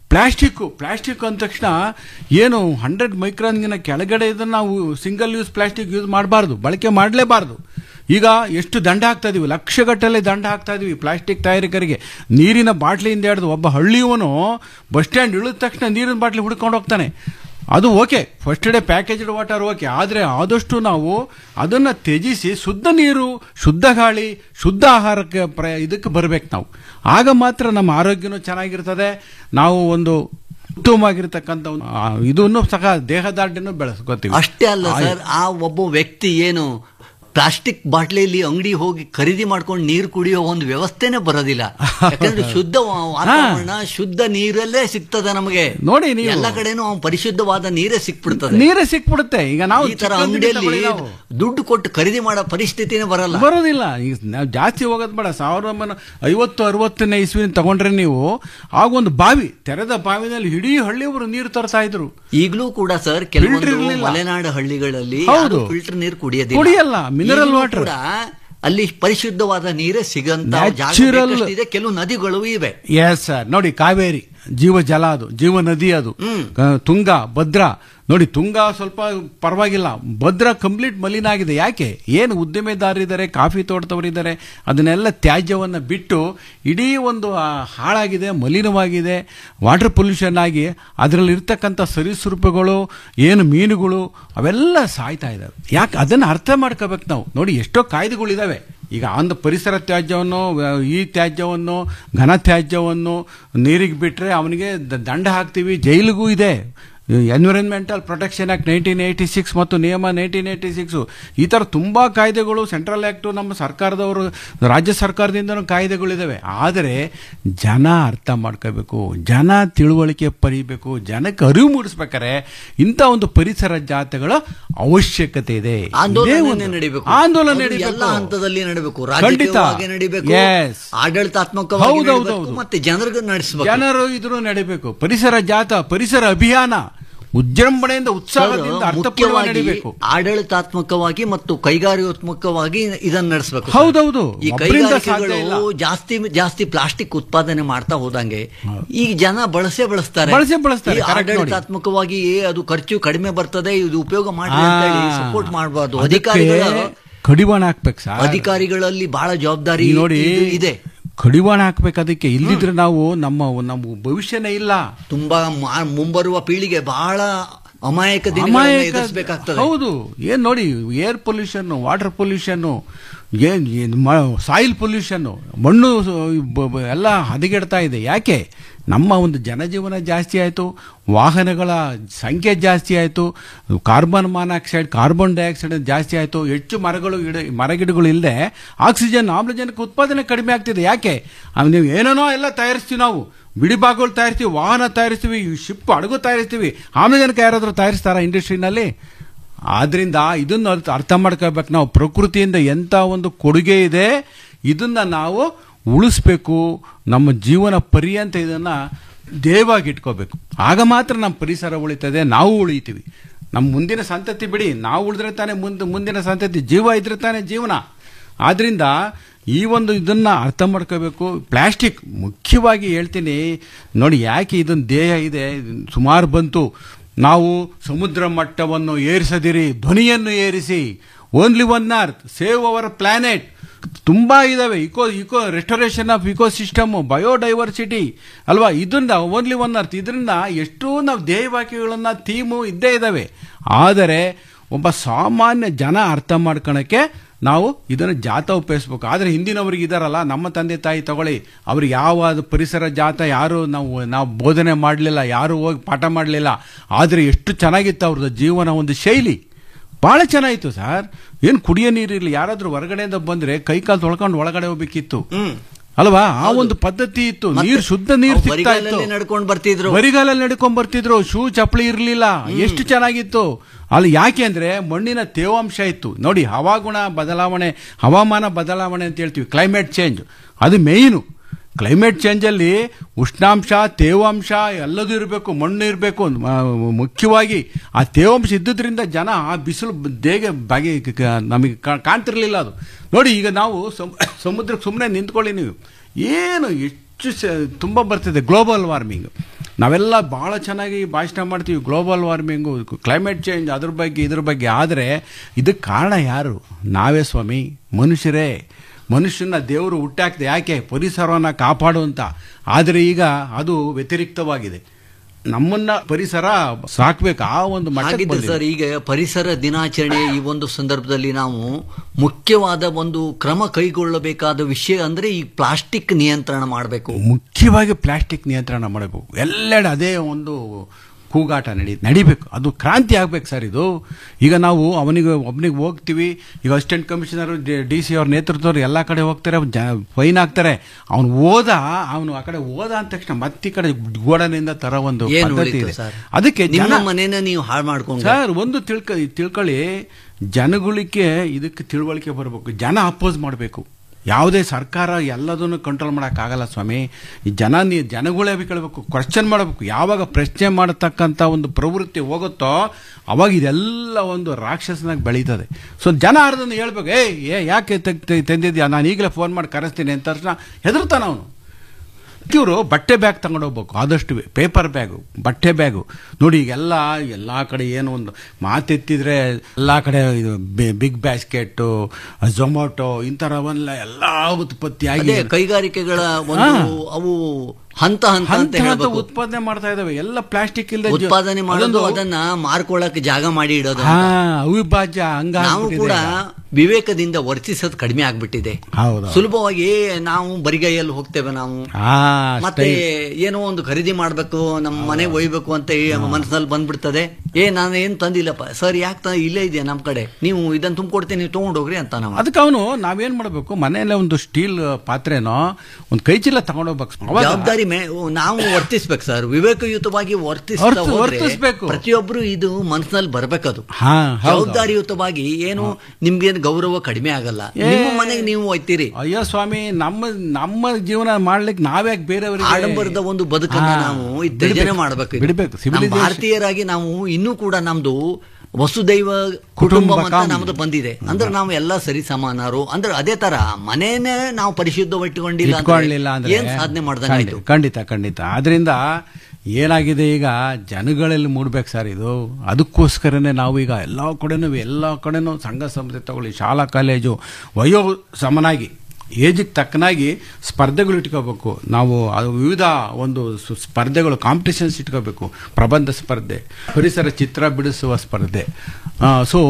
ಪ್ಲಾಸ್ಟಿಕ್ ಪ್ಲಾಸ್ಟಿಕ್ ಅಂದ ತಕ್ಷಣ ಏನು ಹಂಡ್ರೆಡ್ ಮೈಕ್ರಾನ್ಗಿನ ಕೆಳಗಡೆ ಇದನ್ನು ನಾವು ಸಿಂಗಲ್ ಯೂಸ್ ಪ್ಲಾಸ್ಟಿಕ್ ಯೂಸ್ ಮಾಡಬಾರ್ದು ಬಳಕೆ ಮಾಡಲೇಬಾರ್ದು ಈಗ ಎಷ್ಟು ದಂಡ ಹಾಕ್ತಾ ಇದೀವಿ ಲಕ್ಷಗಟ್ಟಲೆ ದಂಡ ಹಾಕ್ತಾ ಇದೀವಿ ಪ್ಲಾಸ್ಟಿಕ್ ತಯಾರಕರಿಗೆ ನೀರಿನ ಬಾಟ್ಲಿಯಿಂದ ಹಿಡಿದು ಒಬ್ಬ ಹಳ್ಳಿಯವನು ಬಸ್ ಸ್ಟ್ಯಾಂಡ್ ಇಳಿದ ತಕ್ಷಣ ನೀರಿನ ಬಾಟ್ಲಿ ಹುಡ್ಕೊಂಡು ಹೋಗ್ತಾನೆ ಅದು okay first day packaged water okay ಆದರೆ ಆದಷ್ಟು ನಾವು ಅದನ್ನು ತ್ಯಜಿಸಿ ಶುದ್ಧ ನೀರು ಶುದ್ಧ ಗಾಳಿ ಶುದ್ಧ ಆಹಾರಕ್ಕೆ ಪ್ರ ಇದಕ್ಕೆ ಬರಬೇಕು ನಾವು ಆಗ ಮಾತ್ರ ನಮ್ಮ ಆರೋಗ್ಯನೂ ಚೆನ್ನಾಗಿರ್ತದೆ ನಾವು ಒಂದು ಉತ್ತಮವಾಗಿರ್ತಕ್ಕಂಥ ಒಂದು, ಆ, ಇದನ್ನು ಸಹ ದೇಹದಾಢ್ಯನೂ ಬೆಳೆಸ್ಕೋತೀವಿ ಅಷ್ಟೇ ಅಲ್ಲ ಸರ್ ಆ ಒಬ್ಬ ವ್ಯಕ್ತಿ ಏನು ಪ್ಲಾಸ್ಟಿಕ್ ಬಾಟ್ಲಿಯಲ್ಲಿ ಅಂಗಡಿ ಹೋಗಿ ಖರೀದಿ ಮಾಡ್ಕೊಂಡು ನೀರು ಕುಡಿಯೋ ಒಂದು ವ್ಯವಸ್ಥೆನೇ ಬರೋದಿಲ್ಲ ಯಾಕಂದ್ರೆ ಶುದ್ಧ ವಾ- ವಾತಾವರಣ ಶುದ್ಧ ನೀರಲ್ಲೇ ಸಿಗ್ತದೆ ನಮಗೆ ನೋಡಿ ನೀವು. ಎಲ್ಲ ಕಡೆನೂ ಅವ್ನ್ ಪರಿಶುದ್ಧವಾದ ನೀರೇ ಸಿಕ್ಬಿಡ್ತದೆ ನೀರೇ ಸಿಕ್ಬಿಡುತ್ತೆ ಈಗ ನಾವು ಈ ತರ ಚಿಕ್ಕಂದಿನ ಅಂಗಡಿಯಲ್ಲಿ ತಗೊಳ್ಳಿ ನಾವು. ದುಡ್ಡು ಕೊಟ್ಟು ಖರೀದಿ ಮಾಡೋ ಪರಿಸ್ಥಿತಿನೇ ಬರಲ್ಲ ಬರೋದಿಲ್ಲ ಈಗ ನಾವು ಜಾಸ್ತಿ ಹೋಗೋದು ಬೇಡ ಸಾವಿರದ ಒಂಬೈನೂರ ಐವತ್ತು ಅರವತ್ತನೇ ಇಸ್ವಿನ ತಗೊಂಡ್ರೆ ನೀವು ಆಗ ಒಂದು ಬಾವಿ ತೆರೆದ ಬಾವಿನಲ್ಲಿ ಇಡೀ ಹಳ್ಳಿಯವರು ನೀರು ತರ್ತಾ ಇದ್ರು ಈಗಲೂ ಕೂಡ ಸರ್ ಕೆಲವೊಂದು Filter ಇರ್ಲಿಲ್ಲ. ಮಲೆನಾಡು ಹಳ್ಳಿಗಳಲ್ಲಿ ಹೌದು. ಫಿಲ್ಟರ್ ನೀರು ಕುಡಿಯೋದಿಲ್ಲ ಕುಡಿಯಲ್ಲ, mineral ಈಗಲೂ water. ಕೂಡ ಅಲ್ಲಿ ಪರಿಶುದ್ಧವಾದ ನೀರೇ ಸಿಗಂತ ಜಾಗ Natural- ಬೇಕಷ್ಟಿದೆ ಕೆಲವು ನದಿಗಳು ಇವೆ ಎಸ್ ಸರ್ ನೋಡಿ ಕಾವೇರಿ ಜೀವ ಜಲ ಅದು ಜೀವ ನದಿ ಅದು ಕ- ತುಂಗ ಭದ್ರಾ ನೋಡಿ ತುಂಗ ಸ್ವಲ್ಪ ಪರವಾಗಿಲ್ಲ ಭದ್ರಾ ಕಂಪ್ಲೀಟ್ ಮಲಿನ ಆಗಿದೆ ಯಾಕೆ ಏನು ಉದ್ದಿಮೆದಾರರಿದ್ದಾರೆ ಕಾಫಿ ತೋಟದವರಿದ್ದಾರೆ ಅದನ್ನೆಲ್ಲ ತ್ಯಾಜ್ಯವನ್ನು ಬಿಟ್ಟು ಇಡೀ ಒಂದು ಆ, ಹಾಳಾಗಿದೆ ಮಲಿನವಾಗಿದೆ ವಾಟರ್ ಪೊಲ್ಯೂಷನ್ ಆಗಿ ಅದರಲ್ಲಿ ಇರ್ತಕ್ಕಂಥ ಸರೀಸೃಪಗಳು ಏನು ಮೀನುಗಳು ಅವೆಲ್ಲ ಸಾಯ್ತಾ ಇದ್ದಾವೆ ಯಾಕೆ ಅದನ್ನು ಅರ್ಥ ಮಾಡ್ಕೋಬೇಕು ನಾವು ನೋಡಿ ಎಷ್ಟೋ ಕಾಯ್ದೆಗಳಿದಾವೆ ಈಗ ಅಂದ ಪರಿಸರ ತ್ಯಾಜ್ಯವನ್ನು ಆ, ಈ ತ್ಯಾಜ್ಯವನ್ನು ಘನ ತ್ಯಾಜ್ಯವನ್ನು ನೀರಿಗೆ ಬಿಟ್ಟರೆ ಅವನಿಗೆ ದ- ದಂಡ ಹಾಕ್ತೀವಿ ಜೈಲಿಗೂ ಇದೆ environmental protection act nineteen eighty six ಮತ್ತು ನಿಯಮ ನೈನ್ಟೀನ್ ಏಯ್ಟಿ ಸಿಕ್ಸು ಈ ಥರ ತುಂಬ ಕಾಯ್ದೆಗಳು ಸೆಂಟ್ರಲ್ ಆ್ಯಕ್ಟು ನಮ್ಮ ಸರ್ಕಾರದವರು ರಾಜ್ಯ ಸರ್ಕಾರದಿಂದನೂ ಕಾಯ್ದೆಗಳಿದ್ದಾವೆ ಆದರೆ ಜನ ಅರ್ಥ ಮಾಡ್ಕೋಬೇಕು ಜನ ತಿಳುವಳಿಕೆ ಪರೀಬೇಕು ಜನಕ್ಕೆ ಅರಿವು ಮೂಡಿಸ್ಬೇಕಾರೆ ಇಂಥ ಒಂದು ಪರಿಸರ ಜಾತಿಗಳ ಅವಶ್ಯಕತೆ ಇದೆ ಇದೇ ಆಂದೋಲನ ಒಂದು- ನಡಿಬೇಕು ಆಂದೋಲನ ಅದು ನಡಿಬೇಕು. ಎಲ್ಲ ಹಂತದಲ್ಲಿ ನಡಬೇಕು ಖಂಡಿತ. ರಾಜಕೀಯವಾಗಿ ನಡಿಬೇಕು Yes. ಆಡಳಿತಾತ್ಮಕವಾಗಿ ಹೌದು, ಹೌದು, ನಡಿಬೇಕು, ಹೌದು. ಮತ್ತೆ ಜನರಿಗೆ ನಡೆಸಬೇಕು ಜನರು ಇದ್ರು ನಡಿಬೇಕು ಪರಿಸರ ಜಾತ ಪರಿಸರ ಅಭಿಯಾನ ಉಜ್ಜೃಂಭಣೆಯಿಂದ ಉತ್ಸಾಹದಿಂದ ಅರ್ಥಪೂರ್ಣವಾಗಿ ಮುಖ್ಯವಾಗಿ ನಡಿಬೇಕು ಆಡಳಿತಾತ್ಮಕವಾಗಿ ಮತ್ತು ಕೈಗಾರಿಕಾತ್ಮಕವಾಗಿ ಇದನ್ನ ನಡೆಸಬೇಕು ಹೌದೌದು. ಈ ಒಬ್ರಿಂದ ಸಾಧ್ಯ ಇಲ್ಲ. ಕೈಗಾರಿಕೆಗಳು ಜಾಸ್ತಿ ಜಾಸ್ತಿ ಪ್ಲಾಸ್ಟಿಕ್ ಉತ್ಪಾದನೆ ಮಾಡ್ತಾ ಹೋದಂಗೆ ಈಗ ಜನ ಬಳಸೇ ಬಳಸ್ತಾರೆ ಬಳಸೇ ಬಳಸ್ತಾರೆ, ಈ correct ನೋಡಿ. ಆಡಳಿತಾತ್ಮಕವಾಗಿ ಏ, ಅದು ಖರ್ಚು ಕಡಿಮೆ ಬರ್ತದೆ ಇದು ಉಪಯೋಗ ಮಾಡಿ ಆ, ಅಂತ ಹೇಳಿ ಸಪೋರ್ಟ್ ಮಾಡಬಾರ್ದು ಅದಕ್ಕೆ ಅಧಿಕಾರಿಗಳ ಕಡಿವಾಣ ಹಾಕ್ಬೇಕು ಸರ್ ಅಧಿಕಾರಿಗಳಲ್ಲಿ ಬಹಳ ಜವಾಬ್ದಾರಿ ಈ ನೋಡಿ ಇದು ಇದೆ ಕಡಿವಾಣ ಹಾಕ್ಬೇಕು ಅದಕ್ಕೆ ಇಲ್ಲಿದ್ರೆ ನಾವು ನಮ್ಮ ನಮ್ಮ ಭವಿಷ್ಯನೇ ಇಲ್ಲ ತುಂಬಾ ಮಾ- ಮುಂಬರುವ ಪೀಳಿಗೆ ಬಹಳ ಅಮಾಯಕ ದಿನಗಳನ್ನು ಅಮಾಯಕ ಎದುರಿಸಬೇಕಾಗ್ತದೆ ಹೌದು ಏನ್ ನೋಡಿ ಏರ್ ಪೊಲ್ಯೂಷನ್ ವಾಟರ್ ಪೊಲ್ಯೂಷನ್ ಏನ್ ಸಾಯಿಲ್ ಪೊಲ್ಯೂಷನ್ ಮಣ್ಣು ಸ- ಬ- ಬ- ಎಲ್ಲ ಹದಗೆಡ್ತಾ ಇದೆ ಯಾಕೆ ನಮ್ಮ ಒಂದು ಜನಜೀವನ ಜಾಸ್ತಿ ಆಯಿತು ವಾಹನಗಳ ಸಂಖ್ಯೆ ಜಾಸ್ತಿ ಆಯಿತು ಕಾರ್ಬನ್ ಮಾನಾಕ್ಸೈಡ್ ಕಾರ್ಬನ್ ಡೈಆಕ್ಸೈಡ್ ಜಾಸ್ತಿ ಆಯಿತು ಹೆಚ್ಚು ಮರಗಳು ಗಿಡ ಮರಗಿಡಗಳು ಇಲ್ಲದೆ ಆಕ್ಸಿಜನ್ ಆಮ್ಲಜನಕ ಉತ್ಪಾದನೆ ಕಡಿಮೆ ಆಗ್ತಿದೆ ಯಾಕೆ ಅವ್ ನೀವು ಏನೇನೋ ಎಲ್ಲ ತಯಾರಿಸ್ತೀವಿ ನಾವು ಬಿಡಿ ಭಾಗಗಳು ತಯಾರಿಸ್ತೀವಿ ವಾಹನ ತಯಾರಿಸ್ತೀವಿ ಶಿಪ್ ಹಡಗು ತಯಾರಿಸ್ತೀವಿ ಆಮ್ಲಜನಕ ಯಾರಾದರೂ ತಯಾರಿಸ್ತಾರ ಇಂಡಸ್ಟ್ರಿನಲ್ಲಿ ಆದ್ರಿಂದ ಇದನ್ನು ಅರ್ಥ- ಅರ್ಥ ಮಾಡ್ಕೋಬೇಕು ನಾವು ಪ್ರಕೃತಿಯಿಂದ ಎಂಥ ಒಂದು ಕೊಡುಗೆ ಇದೆ ಇದನ್ನ ನಾವು ಉಳಿಸ್ಬೇಕು ನಮ್ಮ ಜೀವನ ಪರ್ಯಂತ ಇದನ್ನ ದೇವಾಗಿ ಇಟ್ಕೋಬೇಕು ಆಗ ಮಾತ್ರ ನಮ್ಮ ಪರಿಸರ ಉಳಿತದೆ ನಾವು ಉಳಿತೀವಿ ನಮ್ಮ ಮುಂದಿನ ಸಂತತಿ ಬಿಡಿ ನಾವು ಉಳಿದ್ರೆ ತಾನೇ ಮುಂದೆ ಮುಂದಿನ ಸಂತತಿ ಜೀವ ಇದ್ರೆ ತಾನೇ ಜೀವನ ಆದ್ರಿಂದ ಈ ಒಂದು ಇದನ್ನ ಅರ್ಥ ಮಾಡ್ಕೋಬೇಕು ಪ್ಲಾಸ್ಟಿಕ್ ಮುಖ್ಯವಾಗಿ ಹೇಳ್ತೀನಿ ನೋಡಿ ಯಾಕೆ ಇದನ್ನ ದೇಹ ಇದೆ ಸುಮಾರು ಬಂತು ನಾವು ಸಮುದ್ರ ಮಟ್ಟವನ್ನು ಏರಿಸದಿರಿ ಧ್ವನಿಯನ್ನು ಏರಿಸಿ only one earth save our planet ತುಂಬಾ ಇದಾವೆ eco eco restoration of ecosystem biodiversity ಅಲ್ವಾ ಇದರಿಂದ ಓನ್ಲಿ ಒನ್ ಅರ್ತ್ ಇದರಿಂದ ಎಷ್ಟೋ ನಾವು ಧ್ಯೇಯವಾಕ್ಯಗಳನ್ನ ಥೀಮು ಇದ್ದೇ ಇದಾವೆ ಆದರೆ ಒಬ್ಬ ಸಾಮಾನ್ಯ ಜನ ಅರ್ಥ ಮಾಡ್ಕೊಳಕ್ಕೆ ನಾವು ಇದನ್ನು ಜಾತ ಉಪಯೋಗಿಸ್ಬೇಕು ಆದರೆ ಹಿಂದಿನವ್ರಿಗೆ ಇದಾರಲ್ಲ ನಮ್ಮ ತಂದೆ ತಾಯಿ ತಗೊಳ್ಳಿ ಅವ್ರಿಗೆ ಯಾವ ಪರಿಸರ ಜಾತ ಯಾರು ನಾವು ನಾವು ಬೋಧನೆ ಮಾಡಲಿಲ್ಲ ಯಾರು ಹೋಗಿ ಪಾಠ ಮಾಡಲಿಲ್ಲ ಆದರೆ ಎಷ್ಟು ಚೆನ್ನಾಗಿತ್ತು ಅವ್ರದ್ದು ಜೀವನ ಒಂದು ಶೈಲಿ ಭಾಳ ಚೆನ್ನಾಗಿತ್ತು ಸರ್ ಏನು ಕುಡಿಯೋ ನೀರಿರಲಿ ಯಾರಾದ್ರೂ ಹೊರಗಡೆಯಿಂದ ಬಂದ್ರೆ ಕೈ ಕಾಲು ತೊಳ್ಕೊಂಡು ಒಳಗಡೆ ಹೋಗ್ಬೇಕಿತ್ತು ಅಲ್ವಾ ಆ ಒಂದು ಪದ್ಧತಿ ಇತ್ತು ನೀರು ಶುದ್ಧ ನೀರು ಅವ್ರು ಸಿಗ್ತಾ ಇತ್ತು ಬರಿಗಾಲಲ್ಲಿ ನಡ್ಕೊಂಡು ಬರ್ತಿದ್ರು ಬರಿಗಾಲಲ್ಲಿ ನಡ್ಕೊಂಡ್ ಬರ್ತಿದ್ರು ಶೂ ಚಪ್ಪಲಿ ಇರಲಿಲ್ಲ ಎಷ್ಟು ಚೆನ್ನಾಗಿತ್ತು ಅಲ್ಲಿ ಯಾಕೆ ಅಂದ್ರೆ ಮಣ್ಣಿನ ತೇವಾಂಶ ಇತ್ತು ನೋಡಿ ಹವಾಗುಣ ಬದಲಾವಣೆ ಹವಾಮಾನ ಬದಲಾವಣೆ ಅಂತ ಹೇಳ್ತೀವಿ ಕ್ಲೈಮೇಟ್ ಚೇಂಜ್ ಅದು ಮೇಯ್ನು ಕ್ಲೈಮೇಟ್ ಚೇಂಜಲ್ಲಿ ಉಷ್ಣಾಂಶ ತೇವಾಂಶ ಎಲ್ಲದೂ ಇರಬೇಕು ಮಣ್ಣು ಇರಬೇಕು ಮುಖ್ಯವಾಗಿ ಆ ತೇವಾಂಶ ಇದ್ದುದರಿಂದ ಜನ ಆ ಬಿಸಿಲು ದೇಗೆ ಬಗೆ ಕ- ನಮಗೆ ಕಾ- ಕಾಣ್ತಿರ್ಲಿಲ್ಲ ಅದು ನೋಡಿ ಈಗ ನಾವು ಸಮ್- ಸಮುದ್ರಕ್ಕೆ ಸುಮ್ಮನೆ ನಿಂತ್ಕೊಳ್ಳಿ ನೀವು ಏನು ಹೆಚ್ಚು ಸ- ತುಂಬ ಬರ್ತಿದೆ ಗ್ಲೋಬಲ್ ವಾರ್ಮಿಂಗ್ ನಾವೆಲ್ಲ ಬಹಳ ಚೆನ್ನಾಗಿ ಭಾಷಣ ಮಾಡ್ತೀವಿ ಗ್ಲೋಬಲ್ ವಾರ್ಮಿಂಗು ಕ್ಲೈಮೇಟ್ ಚೇಂಜ್ ಅದ್ರ ಬಗ್ಗೆ ಇದ್ರ ಬಗ್ಗೆ ಆದರೆ ಇದಕ್ಕೆ ಕಾರಣ ಯಾರು ನಾವೇ ಸ್ವಾಮಿ ಮನುಷ್ಯರೇ ಮನುಷ್ಯನ ದೇವರು ಹುಟ್ಟಾಕ್ದೆ ಯಾಕೆ ಪರಿಸರವನ್ನು ಕಾಪಾಡು ಅಂತ ಆದರೆ ಈಗ ಅದು ವ್ಯತಿರಿಕ್ತವಾಗಿದೆ ನಮ್ಮನ್ನ ಪರಿಸರ ಸಾಕ್ಬೇಕು ಆ ಒಂದು ಮಟ್ಟಕ್ಕೆ ಹಾಗಿದ್ರೆ ಬಂದಿದೆ. ಸರ್ ಈಗ ಪರಿಸರ ದಿನಾಚರಣೆ ಈ ಒಂದು ಸಂದರ್ಭದಲ್ಲಿ ನಾವು ಮುಖ್ಯವಾದ ಒಂದು ಕ್ರಮ ಕೈಗೊಳ್ಳಬೇಕಾದ ವಿಷಯ ಅಂದ್ರೆ ಈ ಪ್ಲಾಸ್ಟಿಕ್ ನಿಯಂತ್ರಣ ಮಾಡಬೇಕು ಮುಖ್ಯವಾಗಿ ಪ್ಲಾಸ್ಟಿಕ್ ನಿಯಂತ್ರಣ ಮಾಡಬೇಕು ಎಲ್ಲೆಡೆ ಅದೇ ಒಂದು ಕೂಗಾಟ ನಡಿ ನಡಿಬೇಕು ಅದು ಕ್ರಾಂತಿ ಆಗ್ಬೇಕು ಸರ್ ಇದು ಈಗ ನಾವು ಅವನಿಗೆ ಒಬ್ಬನಿಗೆ ಹೋಗ್ತೀವಿ ಈಗ ಅಸಿಸ್ಟೆಂಟ್ ಕಮಿಷನರ್ ಡಿ ಸಿ ಅವ್ರ ನೇತೃತ್ವದವ್ರು ಎಲ್ಲ ಕಡೆ ಹೋಗ್ತಾರೆ ಜ ಫೈನ್ ಹಾಕ್ತಾರೆ ಅವನು ಓದ ಅವನು ಆ ಕಡೆ ಓದ ಅಂದ ತಕ್ಷಣ ಮತ್ತೆ ಈ ಕಡೆ ಗೋಡನಿಂದ ತರ ಒಂದು ಏನು ಪದ್ಧತಿ ಉಳಿತು ಇದೆ ಸರ್ ಅದಕ್ಕೆ ನಿಮ್ಮ ಜನ ಮನೇನ ನೀವು ಹಾಳು ಮಾಡ್ಕೊಂಡು ಸರ್ ಒಂದು ತಿಳ್ಕ ತಿಳ್ಕೊಳ್ಳಿ ಜನಗಳಿಗೆ ಇದಕ್ಕೆ ತಿಳುವಳಿಕೆ ಬರಬೇಕು ಜನ ಅಪೋಸ್ ಮಾಡಬೇಕು ಯಾವುದೇ ಸರ್ಕಾರ ಎಲ್ಲದನ್ನು ಕಂಟ್ರೋಲ್ ಮಾಡೋಕ್ಕಾಗಲ್ಲ ಸ್ವಾಮಿ ಈ ಜನ ನೀ ಜನಗಳೇ ಕೇಳಬೇಕು ಕ್ವಶನ್ ಮಾಡಬೇಕು ಯಾವಾಗ ಪ್ರಶ್ನೆ ಮಾಡತಕ್ಕಂಥ ಒಂದು ಪ್ರವೃತ್ತಿ ಹೋಗುತ್ತೋ ಅವಾಗ ಇದೆಲ್ಲ ಒಂದು ರಾಕ್ಷಸನಾಗಿ ಬೆಳೀತದೆ ಸೊ ಜನ ಅರ್ಧನ ಹೇಳ್ಬೇಕು ಏಯ್ ಏ ಯಾಕೆ ತೆಗ್- ತೆಗ್- ತಂದಿದ್ಯಾ ನಾನು ಈಗಲೇ ಫೋನ್ ಮಾಡಿ ಕರೆಸ್ತೀನಿ ಅಂತ ತಕ್ಷಣ ಹೆದರ್ತಾನ ಅವನು ಇವರು ಬಟ್ಟೆ ಬ್ಯಾಗ್ ತಗೊಂಡು ಹೋಗ್ಬೇಕು ಆದಷ್ಟು ಪೇಪರ್ ಬ್ಯಾಗು ಬಟ್ಟೆ ಬ್ಯಾಗು ನೋಡಿ ಈಗೆಲ್ಲ ಎಲ್ಲ ಕಡೆ ಏನು ಒಂದು ಮಾತೆತ್ತಿದ್ರೆ ಎಲ್ಲ ಕಡೆ ಇದು ಬಿಗ್ ಬ್ಯಾಸ್ಕೆಟ್ಟು ಝೊಮ್ಯಾಟೊ ಇಂಥವನ್ನೆಲ್ಲ ಎಲ್ಲ ಉತ್ಪತ್ತಿ ಆಗಿ ಅದೇ ಕೈಗಾರಿಕೆಗಳ ಒಂದು ಅವು ಹಂತ ಹಂತ ಅಂತ ಹಂತ ಹಂತ ಹೇಳ್ಬೇಕು ಉತ್ಪಾದನೆ ಮಾಡ್ತಾ ಇದಾವೆ ಎಲ್ಲ ಪ್ಲಾಸ್ಟಿಕ್ ಇಲ್ಲದೆ ಉತ್ಪಾದನೆ ಮಾಡೋದು ಅದನ್ನ ಮಾರ್ಕೊಳ್ಳಕ್ಕೆ ಜಾಗ ಮಾಡಿ ಇಡೋದು ಹಾ ಅವಿಭಾಜ್ಯ ಹಂಗ ನಾವು ಕೂಡ ವಿವೇಕದಿಂದ ವರ್ತಿಸೋದು ಕಡಿಮೆ ಆಗ್ಬಿಟ್ಟಿದೆ ಹೌದು ಸುಲಭವಾಗಿ ಏ, ನಾವು ಬರಿಗೈಯಲ್ಲಿ ಹೋಗ್ತೇವೆ ನಾವು ಹಾ ಮತ್ತೆ ಏನೋ ಒಂದು ಖರೀದಿ ಮಾಡ್ಬೇಕು ನಮ್ಮ ಮನೆ ಒಯ್ಬೇಕು ಅಂತ ಈ ಮನಸ್ಸಲ್ಲಿ ಬಂದ್ಬಿಡ್ತದೆ ಏ ನಾನು ಏನ್ ತಂದಿಲ್ಲಪ್ಪ ಸರ್ ಯಾಕೆ ತ ಇಲ್ಲೇ ಇದೆಯಾ ನಮ್ ಕಡೆ ನೀವು ಇದನ್ನ ತುಂಬಿಕೊಡ್ತೀನಿ ನೀವು ತಗೊಂಡ್ ಹೋಗ್ರಿ ಅಂತ ನಾವು ಅದಕ್ಕೆ ಅವನು ನಾವೇನ್ ಮಾಡಬೇಕು ಮನೆಯಲ್ಲೇ ಒಂದು ಸ್ಟೀಲ್ ಪಾತ್ರೆನೋ ಒಂದು ಕೈ ಚೀಲ ತಗೊಂಡೋಗ್ಬೇಕು ಅವಾಗ ಜವಾಬ್ದಾರಿ ಮೇ ನಾವು ವರ್ತಿಸ್ಬೇಕು ಸರ್ ವಿವೇಕಯುತವಾಗಿ ವರ್ತಿಸ್ತಾ ವರ್ತ- ಹೋದ್ರೆ ವರ್ತಿಸ್ಬೇಕು. ಪ್ರತಿಯೊಬ್ರು ಇದು ಮನಸ್ಸಿನಲ್ಲಿ ಬರ್ಬೇಕದು ಹಾ ಹೌದು ಜವಾಬ್ದಾರಿಯುತವಾಗಿ ಏನು ನಿಮ್ಗೇನು ಗೌರವ ಕಡಿಮೆ ಆಗಲ್ಲ ನಿಮ್ಮ ಮನೆಗೆ ನೀವು ಒಯ್ತೀರಿ ಅಯ್ಯೋ ಸ್ವಾಮಿ ನಮ್ಮ ನಮ್ಮ ಜೀವನ ಮಾಡ್ಲಿಕ್ಕೆ ನಾವ್ಯಾಕೆ ಬೇರೆಯವರಿಗೆ ಆಡಂಬರದ ಒಂದು ಬದುಕನ್ನ ಹಾ, ನಾವು ಬಿಡ್ಬೇಕು. ಇತ್ಯಜನೆ ಮಾಡಬೇಕು ಇದು. ಬಿಡ್ಬೇಕು. ನಮ್ಮ Civilization- ಭಾರತೀಯರಾಗಿ ನಾವು ಇನ್ನೂ ಕೂಡ ನಮ್ದು ವಸುದೈವ ಕುಟುಂಬ ಅಂತ ಕುಟುಂಬಕಂ. ನಮ್ದು ಬಂದಿದೆ ಅಂದ್ರೆ ನಾವು ಎಲ್ಲ ಸರಿ ಸಮಾನರು ಅಂದ್ರೆ ಅದೇ ತರ ಮನೇನೆ ನಾವು ಪರಿಶುದ್ಧ ಇಟ್ಟುಕೊಂಡಿಲ್ಲ ಇಟ್ಕೊಳ್ಳಿಲ್ಲ ಅಂದ್ರೆ ಏನ್ ಸಾಧನೆ ಮಾಡ್ದಂಗಾಯ್ತು ಖಂಡಿತ- ಖಂಡಿತ ಖಂಡಿತ ಆದ್ರಿಂದ ಏನಾಗಿದೆ ಈಗ ಜನಗಳಲ್ಲಿ ಮೂಡ್ಬೇಕು ಸರ್ ಇದು ಅದಕ್ಕೋಸ್ಕರನೇ ನಾವು ಈಗ ಎಲ್ಲ ಕಡೆನೂ ಎಲ್ಲ ಕಡೆನೂ ಸಂಘ ಸಂಸ್ಥೆ ತಗೊಳ್ಳಿ ಶಾಲಾ ಕಾಲೇಜು ವಯೋ ಸಮನಾಗಿ ಏಜಿಗೆ ತಕ್ಕನಾಗಿ ಸ್ಪರ್ಧೆಗಳು ಇಟ್ಕೋಬೇಕು ನಾವು ಅದು ವಿವಿಧ ಒಂದು ಸು- ಸ್ಪರ್ಧೆಗಳು ಕಾಂಪಿಟೇಷನ್ಸ್ ಇಟ್ಕೋಬೇಕು ಪ್ರಬಂಧ ಸ್ಪರ್ಧೆ ಪರಿಸರ ಚಿತ್ರ ಬಿಡಿಸುವ ಸ್ಪರ್ಧೆ ಸೊ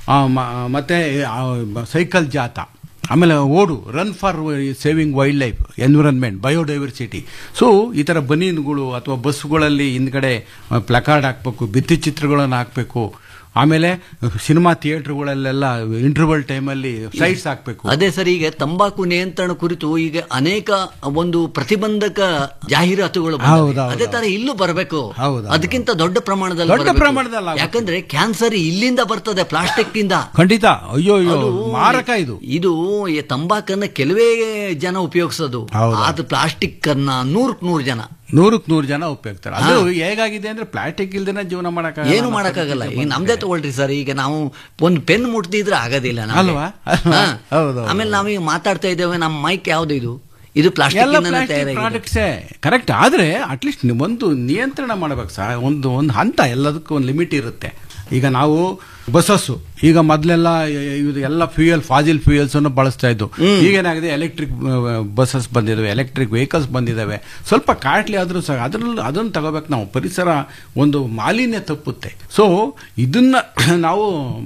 ಮತ್ತೆ ಆ, ಸೈಕಲ್ ಜಾಥಾ ಆಮೇಲೆ ಓಡು run for saving wildlife environment biodiversity so ಈ ಥರ ಬನೀನ್ಗಳು ಅಥವಾ ಬಸ್ಸುಗಳಲ್ಲಿ ಹಿಂದ್ಗಡೆ ಪ್ಲಕಾರ್ಡ್ ಹಾಕಬೇಕು ಭಿತ್ತಿ ಚಿತ್ರಗಳನ್ನು ಹಾಕಬೇಕು ಆಮೇಲೆ ಸಿನಿಮಾ ಥಿಯೇಟರ್ಗಳಲ್ಲೆಲ್ಲ ಇಂಟರ್ವಲ್ ಟೈಮಲ್ಲಿ ಸೈಟ್ಸ್ ಹಾಕಬೇಕು ಅದೇ ಸರ್ ಈಗ ತಂಬಾಕು ನಿಯಂತ್ರಣ ಕುರಿತು ಈಗ ಅನೇಕ ಒಂದು ಪ್ರತಿಬಂಧಕ ಜಾಹೀರಾತುಗಳು ಬಂದವೆ. ಹೌದು, ಹೌದು, ಅದೇ ತರ ಇಲ್ಲೂ ಬರಬೇಕು ಹೌದು, ಹೌದು. ಅದಕ್ಕಿಂತ ದೊಡ್ಡ ಪ್ರಮಾಣದಲ್ಲಿ ದೊಡ್ಡ ಬರ್ಬೇಕು. ಪ್ರಮಾಣದಲ್ಲಿ ಆಗ್ಬೇಕು. ಯಾಕಂದ್ರೆ ಕ್ಯಾನ್ಸರ್ ಇಲ್ಲಿಂದ ಬರ್ತದೆ ಪ್ಲಾಸ್ಟಿಕ್ ಇಂದ ಖಂಡಿತ ಅಯ್ಯೋ ಅಯ್ಯೋ ಅದು ಮಾರಕ ಇದು ಇದು ಈ ತಂಬಾಕನ್ನ ಕೆಲವೇ ಜನ ಉಪಯೋಗಿಸೋದು ಹೌದು. ಅದು ಪ್ಲಾಸ್ಟಿಕ್ ಅನ್ನ ನೂರಕ್ ನೂರು ಜನ ನೂರಕ್ಕೆ ನೂರು ಜನ ಉಪಯೋಗಿಸ್ತಾರೆ ಅದು ಹೇಗಾಗಿದೆ ಅಂದ್ರೆ ಪ್ಲಾಸ್ಟಿಕ್ ಇಲ್ದೇನೆ ಜೀವನ ಮಾಡಕ ಏನು ಮಾಡಕ್ಕಾಗಲ್ಲ ಈಗ ನಮ್ದೇ ತಗೊಳ್ರಿ ಸರ್ ಈಗ ನಾವು ಒಂದು ಪೆನ್ ಮುಟ್ತಿದ್ರೆ ಆಗೋದಿಲ್ಲ ನಮ್ಗೆ. ಅಲ್ವಾ? ಹಾ. ಹೌದು, ಆಮೇಲೆ ನಾವೀಗ ಮಾತಾಡ್ತಾ ಇದ್ದೇವೆ ನಮ್ಮ ಮೈಕ್ ಯಾವ್ದು ಇದು ಇದು ಪ್ಲಾಸ್ಟಿಕ್ ಎಲ್ಲ ಇಂದನೇ ಪ್ಲಾಸ್ಟಿಕ್ ತಯಾರಾಗಿದೆ ಪ್ರಾಡಕ್ಟ್ಸೇ ಕರೆಕ್ಟ್ ಆದ್ರೆ ಅಟ್ಲೀಸ್ಟ್ ಒಂದು ನಿಯಂತ್ರಣ ಮಾಡ್ಬೇಕು ಸರ್ ಒಂದು ಒಂದು ಹಂತ ಎಲ್ಲದಕ್ಕೂ ಒಂದು ಲಿಮಿಟ್ ಇರುತ್ತೆ ಈಗ ನಾವು ಬಸ್ಸಸ್ಸು ಈಗ ಮೊದಲೆಲ್ಲ ಇದು ಎಲ್ಲ ಫ್ಯೂಯಲ್ ಫಾಜಿಲ್ ಫ್ಯೂಯಲ್ಸ್ ಅನ್ನು ಬಳಸ್ತಾ ಇದ್ದು ಈಗೇನಾಗಿದೆ ಎಲೆಕ್ಟ್ರಿಕ್ ಬಸ್ಸಸ್ ಬಂದಿದ್ದಾವೆ ಎಲೆಕ್ಟ್ರಿಕ್ ವೆಹಿಕಲ್ಸ್ ಬಂದಿದ್ದಾವೆ ಸ್ವಲ್ಪ ಕಾಟ್ಲಿ ಆದ್ರೂ ಸಹ ಅದ್ರಲ್ಲಿ ಅದನ್ನು ತಗೋಬೇಕು ನಾವು ಪರಿಸರ ಒಂದು ಮಾಲಿನ್ಯ ತಪ್ಪುತ್ತೆ ಸೊ ಇದನ್ನ ನಾವು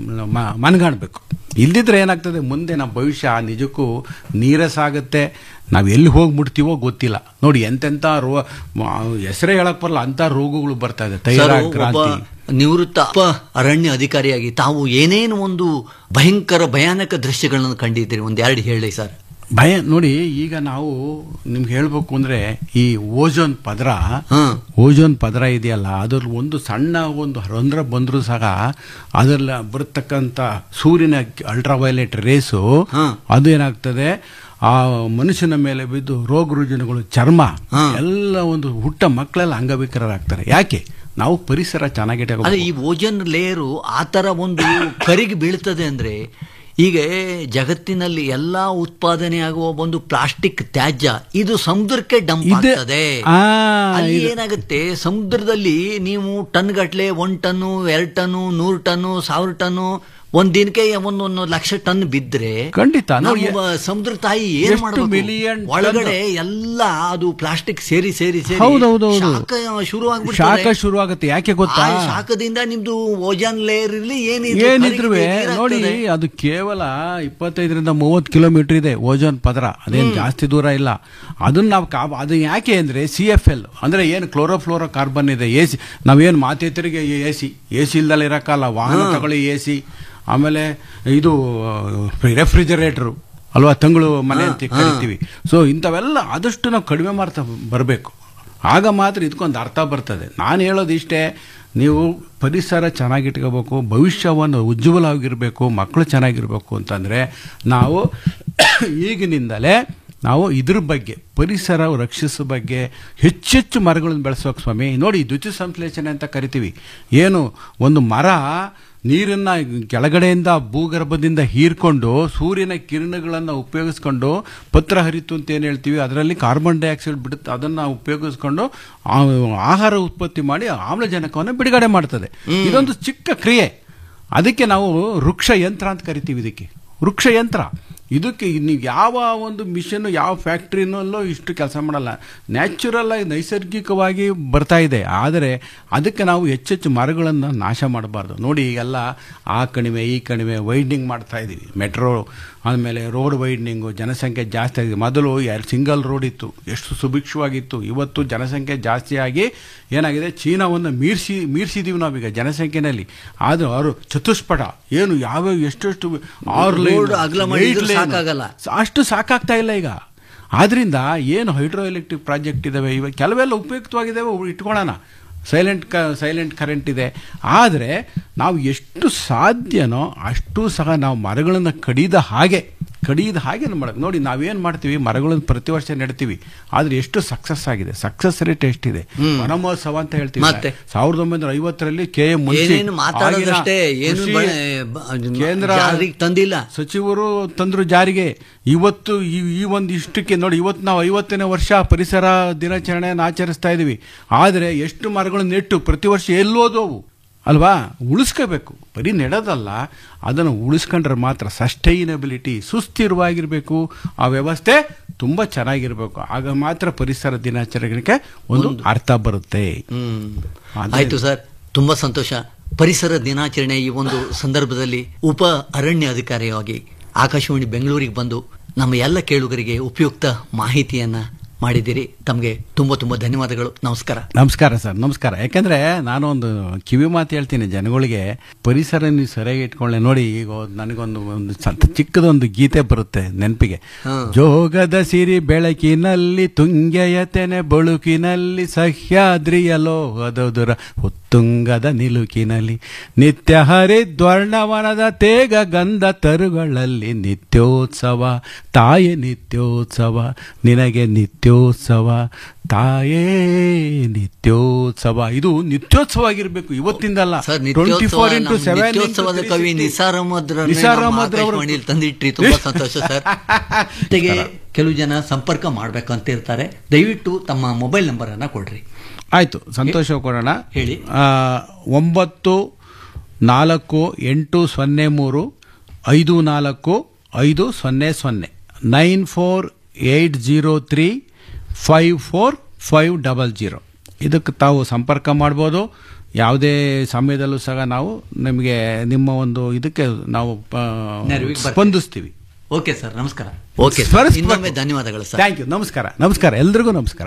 ಮ- ಮನಗಾಣಬೇಕು ಇಲ್ದಿದ್ರೆ ಏನಾಗ್ತದೆ ಮುಂದೆ ನಮ್ಮ ಭವಿಷ್ಯ ನಿಜಕ್ಕೂ ನೀರಸಾಗುತ್ತೆ ನಾವು ಎಲ್ಲಿ ಹೋಗಿ ಮುಟ್ತೀವೋ ಗೊತ್ತಿಲ್ಲ ನೋಡಿ ಎಂತೆಂಥ ರೋ ಹೆಸರೇ ಹೇಳಕ್ ಬರಲ್ಲ ಅಂತ ರೋಗಗಳು ಬರ್ತಾ ಇದೆ ಸರ್, ಥೈರಾಯ್ಡ್ ಒಬ್ಬ ಕ್ರಾಂತಿ ನಿವೃತ್ತ ಉಪ ಅರಣ್ಯ ಅಧಿಕಾರಿಯಾಗಿ ತಾವು ಏನೇನು ಒಂದು ಭಯಂಕರ ಭಯಾನಕ ದೃಶ್ಯಗಳನ್ನು ಕಂಡಿದ್ದೀರಿ ಒಂದ್ ಎರಡು ಹೇಳಿ ಸರ್ ಭಯ ನೋಡಿ ಈಗ ನಾವು ನಿಮ್ಗೆ ಹೇಳ್ಬೇಕು ಅಂದ್ರೆ ಈ ಓಜೋನ್ ಪದರ ಹ್ಮ್. ಓಜೋನ್ ಪದರ ಇದೆಯಲ್ಲ ಅದ್ರಲ್ಲಿ ಒಂದು ಸಣ್ಣ ಒಂದು ರಂಧ್ರ ಬಂದರೂ ಸಹ ಅದರಲ್ಲಿ ಬರತಕ್ಕಂಥ ಸೂರ್ಯನ ಅಲ್ಟ್ರಾವೈಲೆಟ್ ರೇಸು ಹ್ಮ್. ಅದು ಏನಾಗ್ತದೆ ಆ ಮನುಷ್ಯನ ಮೇಲೆ ಬಿದ್ದು ರೋಗ ರುಜಿನಗಳು ಚರ್ಮ ಎಲ್ಲ ಒಂದು ಹುಟ್ಟ ಮಕ್ಕಳೆಲ್ಲ ಅಂಗವಿಕಲರಾಗ್ತಾರೆ ಯಾಕೆ ನಾವು ಪರಿಸರ ಚೆನ್ನಾಗಿ ಅದೇ ಈ ಓಜನ್ ಲೇಯರು ಆ ತರ ಒಂದು ಕರಿಗೆ ಬೀಳ್ತದೆ ಅಂದ್ರೆ ಈಗ ಜಗತ್ತಿನಲ್ಲಿ ಎಲ್ಲಾ ಉತ್ಪಾದನೆ ಆಗುವ ಒಂದು ಪ್ಲಾಸ್ಟಿಕ್ ತ್ಯಾಜ್ಯ ಇದು ಸಮುದ್ರಕ್ಕೆ ಡಂಪ್ ಇದೆ. ಆಗ್ತದೆ ಆ, ಅಲ್ಲಿ ಇದು- ಏನಾಗುತ್ತೆ ಸಮುದ್ರದಲ್ಲಿ ನೀವು ಟನ್ ಗಟ್ಲೆ ಒಂದ್ ಟನ್ನು ಎರಡ್ ಟನ್ನು ನೂರು ಟನ್ನು ಸಾವಿರ ಟನ್ನು ಒಂದ್ ದಿನಕ್ಕೆ ಒಂದೊಂದು ಲಕ್ಷ ಟನ್ ಬಿದ್ರೆ ಖಂಡಿತ, ನೋಡಿ, ನಮ್ಮ ಸಮುದ್ರ ತಾಯಿ ಏನ್ ಎಷ್ಟು ಮಾಡಬೇಕು million ton- ಒಳಗಡೆ ಎಲ್ಲ ಅದು ಪ್ಲಾಸ್ಟಿಕ್ ಸೇರಿ ಸೇರಿ ಸೇರಿ ಹೌದೌದೌದು. ಶಾಖ ಶುರು ಶಾಖ ಶುರು ಆಗುತ್ತೆ ಯಾಕೆ ಗೊತ್ತಾ ಆ ಶಾಖದಿಂದ ನಿಮ್ದು ಓಜಾನ್ ಲೇಯರ್ ಇರ್ಲಿ ಏನಿದ್ರು ಏನಿದ್ರು ಕರಗಿ ನೀರಾಗ್ತದೆ. ನೋಡಿ ಅದು ಕೇವಲ ಇಪ್ಪತ್ತೈದರಿಂದ ಮೂವತ್ತು ಕಿಲೋಮೀಟರ್ ಇದೆ ಓಜೋನ್ ಪದರ ಅದೇನು ಜಾಸ್ತಿ ದೂರ ಇಲ್ಲ ಅದನ್ನ ನಾವು ಕಾ ಅದು ಯಾಕೆ ಅಂದ್ರೆ ಸಿ ಎಫ್ ಎಲ್ ಅಂದ್ರೆ ಏನು ಕ್ಲೋರೋಫ್ಲೋರೋ ಕಾರ್ಬನ್ ಇದೆ ಎ ಸಿ ನಾವೇನು ಮಾತೇತರಿಗೆ ಎ ಸಿ ಎ ಸಿ ಇಲ್ದಲ್ಲ ಇರಕ್ಕಲ್ಲ ವಾಹನ ತಗೊಳ್ಳಿ ಎ ಸಿ ಆಮೇಲೆ ಇದು ರೆಫ್ರಿಜರೇಟರ್ ಅಲ್ವಾ ತಂಗಳು ಮನೆ ಅಂತ ಕರಿತೀವಿ ಸೊ ಇಂಥವೆಲ್ಲ ಆದಷ್ಟು ನಾವು ಕಡಿಮೆ ಮಾಡ್ತಾ ಬರಬೇಕು ಆಗ ಮಾತ್ರ ಇದಕ್ಕೊಂದು ಅರ್ಥ ಬರ್ತದೆ ನಾನು ಹೇಳೋದು ಇಷ್ಟೇ ನೀವು ಪರಿಸರ ಚೆನ್ನಾಗಿಟ್ಕೋಬೇಕು ಭವಿಷ್ಯವನ್ನು ಉಜ್ವಲವಾಗಿರಬೇಕು ಮಕ್ಕಳು ಚೆನ್ನಾಗಿರಬೇಕು ಅಂತಂದರೆ ನಾವು ಈಗಿನಿಂದಲೇ ನಾವು ಇದ್ರ ಬಗ್ಗೆ ಪರಿಸರ ರಕ್ಷಿಸೋ ಬಗ್ಗೆ ಹೆಚ್ಚೆಚ್ಚು ಮರಗಳನ್ನು ಬೆಳೆಸೋಕೆ ಸ್ವಾಮಿ ನೋಡಿ ದ್ಯುತಿ ಸಂಶ್ಲೇಷಣೆ ಅಂತ ಕರಿತೀವಿ ಏನು ಒಂದು ಮರ ನೀರನ್ನ ಕೆಳಗಡೆಯಿಂದ ಭೂಗರ್ಭದಿಂದ ಹೀರ್ಕೊಂಡು ಸೂರ್ಯನ ಕಿರಣಗಳನ್ನು ಉಪಯೋಗಿಸ್ಕೊಂಡು ಪತ್ರ ಹರಿತು ಅಂತ ಏನು ಹೇಳ್ತೀವಿ ಅದರಲ್ಲಿ ಕಾರ್ಬನ್ ಡೈಆಕ್ಸೈಡ್ ಬಿಡುತ್ತೆ ಅದನ್ನು ಉಪಯೋಗಿಸ್ಕೊಂಡು ಆ- ಆಹಾರ ಉತ್ಪತ್ತಿ ಮಾಡಿ ಆಮ್ಲಜನಕವನ್ನು ಬಿಡುಗಡೆ ಮಾಡ್ತದೆ ಇದೊಂದು ಚಿಕ್ಕ ಕ್ರಿಯೆ ಅದಕ್ಕೆ ನಾವು ವೃಕ್ಷ ಯಂತ್ರ ಅಂತ ಕರಿತೀವಿ ಇದಕ್ಕೆ ವೃಕ್ಷ ಯಂತ್ರ ಇದಕ್ಕೆ ನೀವು ಯಾವ ಒಂದು ಮಿಷನ್ ಯಾವ ಫ್ಯಾಕ್ಟ್ರಿನಲ್ಲೂ ಇಷ್ಟು ಕೆಲಸ ಮಾಡಲ್ಲ ನ್ಯಾಚುರಲ್ ಆಗಿ ನೈಸರ್ಗಿಕವಾಗಿ ಬರ್ತಾ ಇದೆ ಆದರೆ ಅದಕ್ಕೆ ನಾವು ಹೆಚ್ಚೆಚ್ಚು ಮರಗಳನ್ನು ನಾಶ ಮಾಡಬಾರ್ದು ನೋಡಿ ಈಗೆಲ್ಲ ಆ ಕಣಿವೆ ಈ ಕಣಿವೆ ವೈಡ್ನಿಂಗ್ ಮಾಡ್ತಾ ಇದ್ದೀವಿ ಮೆಟ್ರೋ ಆದಮೇಲೆ ರೋಡ್ ವೈಡ್ನಿಂಗು ಜನಸಂಖ್ಯೆ ಜಾಸ್ತಿ ಆಗಿದೆ ಮೊದಲು ಎರಡು ಸಿಂಗಲ್ ರೋಡ್ ಇತ್ತು ಎಷ್ಟು ಸುಭಿಕ್ಷವಾಗಿತ್ತು ಇವತ್ತು ಜನಸಂಖ್ಯೆ ಜಾಸ್ತಿ ಆಗಿ ಏನಾಗಿದೆ ಚೀನಾವನ್ನು ಮೀರಿಸಿ ಮೀರಿಸಿದೀವಿ ನಾವೀಗ ಜನಸಂಖ್ಯೆನಲ್ಲಿ ಆದರೂ ಅವರು ಚತುಷ್ಪಟ ಏನು ಯಾವ್ಯಾವ ಎಷ್ಟೆಷ್ಟು ಆರು ಲೈನ್ ರೋಡ್ ಅಗಲ ಮಾಡಿದ್ರು eight lane. ಸಾಕಾಗಲ್ಲ. ಅಷ್ಟು ಸಾಕಾಗ್ತಾ ಇಲ್ಲ ಈಗ ಆದ್ರಿಂದ ಏನು ಹೈಡ್ರೋ ಎಲೆಕ್ಟ್ರಿಕ್ ಪ್ರಾಜೆಕ್ಟ್ ಇದಾವೆ ಇವಾಗ ಕೆಲವೆಲ್ಲ ಉಪಯುಕ್ತವಾಗಿದ್ದಾವೆ ಅವು ಇಟ್ಕೊಳ್ಳೋಣ ಸೈಲೆಂಟ್ ಕ ಸೈಲೆಂಟ್ ಕರೆಂಟ್ ಇದೆ ಆದರೆ ನಾವು ಎಷ್ಟು ಸಾಧ್ಯನೋ ಅಷ್ಟು ಸಹ ನಾವು ಮರಗಳನ್ನು ಕಡಿದ ಹಾಗೆ ಕಡಿಯದ ಹಾಗೆ ನಾವು ಮಾಡಬೇಕು ನೋಡಿ ನಾವೇನು ಮಾಡ್ತೀವಿ ಮರಗಳನ್ನು ಪ್ರತಿ ವರ್ಷ ನೆಡ್ತೀವಿ ಆದರೆ ಎಷ್ಟು ಸಕ್ಸಸ್ ಆಗಿದೆ ಸಕ್ಸಸ್ ರೇಟ್ ಎಷ್ಟಿದೆ ವನಮಹೋತ್ಸವ ಅಂತ ಹೇಳ್ತೀವಿ ಮತ್ತೆ? ಸಾವಿರದ ಒಂಬೈನೂರ ಐವತ್ತರಲ್ಲಿ ಕೆ ಎಂ ಏನೇನು ಮಾತಾಡೋದಷ್ಟೇ ಏನು ಬ- ಬ- ಕೇಂದ್ರ ಜಾರಿಗೆ ತಂದಿಲ್ಲ ಸಚಿವರು ತಂದ್ರು ಜಾರಿಗೆ ಇವತ್ತು ಈ ಈ ಒಂದು ಇಷ್ಟಕ್ಕೆ ನೋಡಿ ಇವತ್ತು ನಾವು ಐವತ್ತನೇ ವರ್ಷ ಪರಿಸರ ದಿನಾಚರಣೆಯನ್ನು ಆಚರಿಸ್ತಾ ಇದ್ದೀವಿ ಆದರೆ ಎಷ್ಟು ಮರಗಳು ನೆಟ್ಟು ಪ್ರತಿ ವರ್ಷ ಎಲ್ಲೋದವು ಅಲ್ವಾ ಉಳಿಸ್ಕೋಬೇಕು ಬರೀ ನೆಡೋದಲ್ಲ ಅದನ್ನು ಉಳಿಸ್ಕೊಂಡ್ರೆ ಮಾತ್ರ ಸಸ್ಟೈನಬಿಲಿಟಿ ಸುಸ್ಥಿರವಾಗಿರಬೇಕು ಆ ವ್ಯವಸ್ಥೆ ತುಂಬ ಚೆನ್ನಾಗಿರಬೇಕು ಆಗ ಮಾತ್ರ ಪರಿಸರ ದಿನಾಚರಣೆಗೆ ಒಂದು ಅರ್ಥ ಬರುತ್ತೆ ಹ್ಮ್ ಅದೇ- ಆಯ್ತು ಸರ್ ತುಂಬಾ ಸಂತೋಷ ಪರಿಸರ ದಿನಾಚರಣೆ ಈ ಒಂದು ಸಂದರ್ಭದಲ್ಲಿ ಉಪ ಅರಣ್ಯ ಅಧಿಕಾರಿಯಾಗಿ ಆಕಾಶವಾಣಿ ಬೆಂಗಳೂರಿಗೆ ಬಂದು ನಮ್ಮ ಎಲ್ಲ ಕೇಳುಗರಿಗೆ ಉಪಯುಕ್ತ ಮಾಹಿತಿಯನ್ನ ಮಾಡಿದ್ದೀರಿ ತಮಗೆ ತುಂಬಾ ತುಂಬಾ ಧನ್ಯವಾದಗಳು ನಮಸ್ಕಾರ ನಮಸ್ಕಾರ ಸರ್ ನಮಸ್ಕಾರ ಯಾಕಂದ್ರೆ ನಾನು ಒಂದು ಕಿವಿ ಮಾತು ಹೇಳ್ತೀನಿ ಜನಗಳಿಗೆ ಪರಿಸರ ನೀವು ಸರಿಯಾಗಿ ಇಟ್ಕೊಳ್ಳೆ ನೋಡಿ ಈಗ ಒಂದ್- ನನಗೊಂದು ಒಂದು ಸ- ಚಿಕ್ಕದೊಂದು ಗೀತೆ ಬರುತ್ತೆ ನೆನಪಿಗೆ ಜೋಗದ ಸಿರಿ ಬೆಳಕಿನಲ್ಲಿ ತುಂಗೆಯ ತೆನೆ ಬಳುಕಿನಲ್ಲಿ ಸಹ್ಯಾದ್ರಿಯ ಲೋಹದದುರ ಉತ್ತುಂಗದ ನಿಲುಕಿನಲ್ಲಿ ನಿತ್ಯ ಹರಿದ್ವರ್ಣವನದ ತೇಗ ಗಂಧ ತರುಗಳಲ್ಲಿ ನಿತ್ಯೋತ್ಸವ ತಾಯೇ ನಿತ್ಯೋತ್ಸವ ನಿನಗೆ ನಿತ್ಯೋತ್ಸವ ತಾಯೇ ನಿತ್ಯೋತ್ಸವ ಇದು ನಿತ್ಯೋತ್ಸವ ಆಗಿರ್ಬೇಕು ಇವತ್ತಿಂದಲ್ಲ sir twenty four into Nityotsava seven ನಿತ್ಯೋತ್ಸವದ ಕವಿ ನಿಸಾರ್ ಅಹಮದ್ ನಿಸಾರ್ ಅಹಮದ್ ರವರು- ಆಕಾಶವಾಣಿಯಲ್ಲಿ ತಂದಿಟ್ರಿ ತುಂಬಾ ಸಂತೋಷ ಸರ್ ಜೊತೆಗೆ ಕೆಲವು ಜನ ಸಂಪರ್ಕ ಮಾಡ್ಬೇಕಂತ ಇರ್ತಾರೆ ದಯವಿಟ್ಟು ತಮ್ಮ ಮೊಬೈಲ್ ನಂಬರ್ ಅನ್ನ ಕೊಡ್ರಿ ಆಯ್ತು ಸಂತೋಷ ಕೊಡೋಣ ಹೇಳಿ. ಆ, ಒಂಬತ್ತು ನಾಲ್ಕು ಎಂಟು ಸೊನ್ನೆ ಮೂರು ಐದು ನಾಲ್ಕು ಐದು ಸೊನ್ನೆ ಸೊನ್ನೆ nine four eight zero three five four five double zero ಇದಕ್ಕೆ ತಾವು ಸಂಪರ್ಕ ಮಾಡ್ಬೋದು ಯಾವುದೇ ಸಮಯದಲ್ಲೂ ಸಹ ನಾವು ನಿಮಗೆ ನಿಮ್ಮ ಒಂದು ಇದಕ್ಕೆ ನಾವು ಆ, ನೆರವಿಗೆ ಬರ್ತೀವಿ. ಸ್ಪಂದಿಸ್ತೀವಿ ಓಕೆ ಸರ್ ನಮಸ್ಕಾರ ಓಕೆ ಸ್ಮರಿಸ್ಬೇಕು. ಇನ್ನೊಮ್ಮೆ ಧನ್ಯವಾದಗಳು ಸರ್ ಥ್ಯಾಂಕ್ ಯು ನಮಸ್ಕಾರ ನಮಸ್ಕಾರ ಎಲ್ರಿಗೂ ನಮಸ್ಕಾರ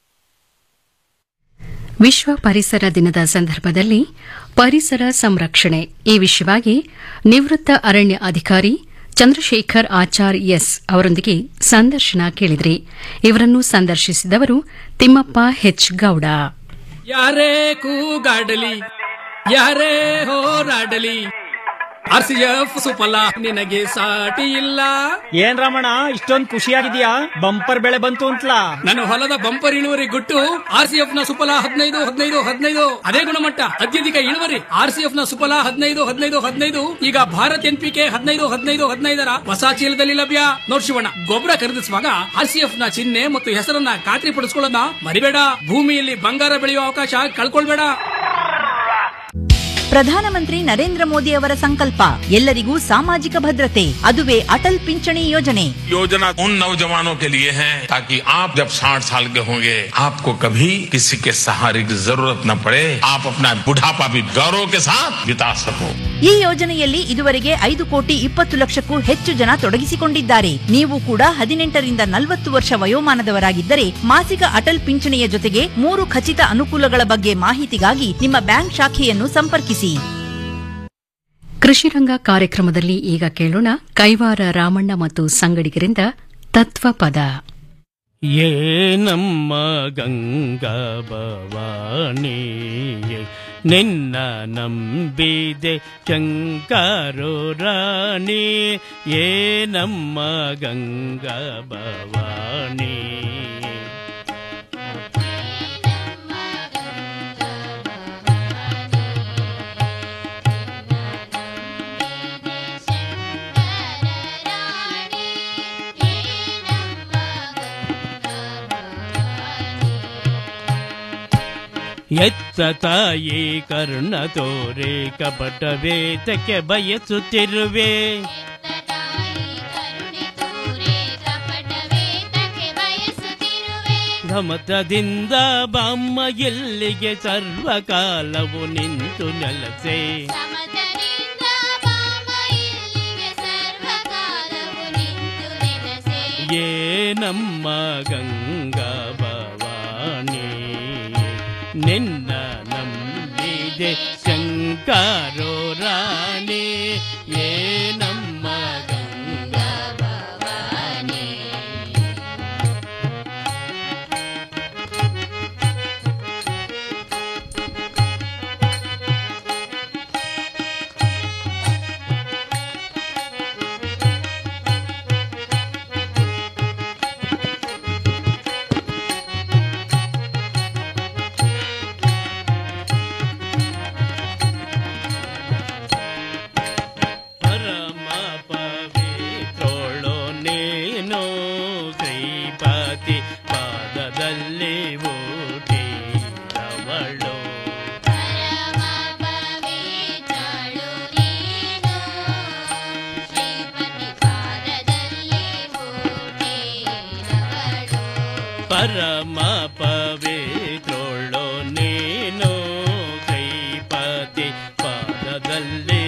ವಿಶ್ವ ಪರಿಸರ ದಿನದ ಸಂದರ್ಭದಲ್ಲಿ ಪರಿಸರ ಸಂರಕ್ಷಣೆ ಈ ವಿಷಯವಾಗಿ ನಿವೃತ್ತ ಅರಣ್ಯ ಅಧಿಕಾರಿ ಚಂದ್ರಶೇಖರ್ ಆಚಾರ್ ಎಸ್ ಅವರೊಂದಿಗೆ ಸಂದರ್ಶನ ಕೇಳಿದ್ರಿ ಇವರನ್ನು ಸಂದರ್ಶಿಸಿದವರು ತಿಮ್ಮಪ್ಪ ಹೆಚ್ ಗೌಡ ಯಾರೇ ಕೂಗಾಡಲಿ ಯಾರೇ ಹೋರಾಡಲಿ ಆರ್ ಸಿ ಎಫ್ ಸುಫಲ ನಿನಗೆ ಸಾಟಿ ಇಲ್ಲ ಏನ್ ರಮಣ ಇಷ್ಟೊಂದ್ ಖುಷಿಯಾಗಿದ್ಯಾ ಬಂಪರ್ ಬೆಳೆ ಬಂತು ಅಂತಲಾ ನನ್ನ ಹೊಲದ ಬಂಪರ್ ಇಳುವರಿ ಗುಟ್ಟು ಆರ್ ಸಿ ಎಫ್ ನ ಸುಫಲ ಹದಿನೈದು ಹದಿನೈದು ಹದಿನೈದು ಅದೇ ಗುಣಮಟ್ಟ ಅತ್ಯಧಿಕ ಇಳುವರಿ ಆರ್ ಸಿ ಎಫ್ ನ ಸುಫಲ ಹದಿನೈದು ಹದಿನೈದು ಹದಿನೈದು ಈಗ ಭಾರತ್ ಎನ್ ಪಿ ಕೆ ಹದಿನೈದು ಹದಿನೈದು ಹದಿನೈದರ ಹೊಸ ಚೀಲದಲ್ಲಿ ಲಭ್ಯ ನೋಡ್ ಶಿವಣ್ಣ ಗೊಬ್ಬರ ಖರೀದಿಸುವಾಗ ಆರ್ ಸಿ ಎಫ್ ನ ಚಿಹ್ನೆ ಮತ್ತು ಹೆಸರನ್ನ ಖಾತ್ರಿ ಪಡಿಸ್ಕೊಳ್ಳೋದನ್ನ ಮರಿಬೇಡ ಭೂಮಿಯಲ್ಲಿ ಬಂಗಾರ ಬೆಳೆಯುವ ಅವಕಾಶ ಕಳ್ಕೊಳ್ಬೇಡ ಪ್ರಧಾನಮಂತ್ರಿ ನರೇಂದ್ರ ಮೋದಿ ಅವರ ಸಂಕಲ್ಪ ಎಲ್ಲರಿಗೂ ಸಾಮಾಜಿಕ ಭದ್ರತೆ ಅದುವೇ ಅಟಲ್ ಪಿಂಚಣಿ ಯೋಜನೆ योजना उन नौजवानों के लिए है ताकि आप जब 60 साल के होंगे आपको कभी किसी के सहारे की जरूरत न पड़े आप अपना बुढ़ापा भी गौरव के साथ बिता सको ಈ ಯೋಜನೆಯಲ್ಲಿ ಇದುವರೆಗೆ ಐದು ಕೋಟಿ ಇಪ್ಪತ್ತು ಲಕ್ಷಕ್ಕೂ ಹೆಚ್ಚು ಜನ ತೊಡಗಿಸಿಕೊಂಡಿದ್ದಾರೆ ನೀವು ಕೂಡ ಹದಿನೆಂಟರಿಂದ ನಲವತ್ತು ವರ್ಷ ವಯೋಮಾನದವರಾಗಿದ್ದರೆ ಮಾಸಿಕ ಅಟಲ್ ಪಿಂಚಣಿಯ ಜೊತೆಗೆ ಮೂರು ಖಚಿತ ಅನುಕೂಲಗಳ ಬಗ್ಗೆ ಮಾಹಿತಿಗಾಗಿ ನಿಮ್ಮ ಬ್ಯಾಂಕ್ ಶಾಖೆಯನ್ನು ಸಂಪರ್ಕಿಸಿ ಕೃಷಿರಂಗ ಕಾರ್ಯಕ್ರಮದಲ್ಲಿ ಈಗ ಕೇಳೋಣ ಕೈವಾರ ರಾಮಣ್ಣ ಮತ್ತು ಸಂಗಡಿಗರಿಂದ ತತ್ವಪದ ಏ ನಮ್ಮ ಗಂಗಾ ಭವಾನಿ ನಿನ್ನ ನಂಬಿದೆ ಶಂಕರು ರಾಣಿ ಏ ನಮ್ಮ ಗಂಗಾ ಭವಾನಿ ಎತ್ತ ತಾಯಿ ಕರ್ಣ ತೋರೆ ಕಪಟ ವೇದಕ್ಕೆ ಬಯಸುತ್ತಿರುವೆ ಧಮತದಿಂದ ಬಾಮ್ಮ ಎಲ್ಲಿಗೆ ಸರ್ವಕಾಲವು ನಿಂತು ನೆಲಸೆ ಏ ನಮ್ಮ ಗಂಗಾ ಭವಾನಿ ನಿನ್ನ ನಂಬಿದೆ ಶಂಕರೋ ರಾಣಿ ಏ ನಮ್ಮ ಗಂಗಾ ಭವಾನಿ ಪರಮ ಪವಿತ್ರೋಳು ನೀನು ಶ್ರೀಪತಿ ಪಾದದಲ್ಲಿ ಊಟಿದವಳು ಪರಮ ಪವಿತ್ರೋಳು ನೀನು ಶ್ರೀಪತಿ ಪಾದದಲ್ಲಿ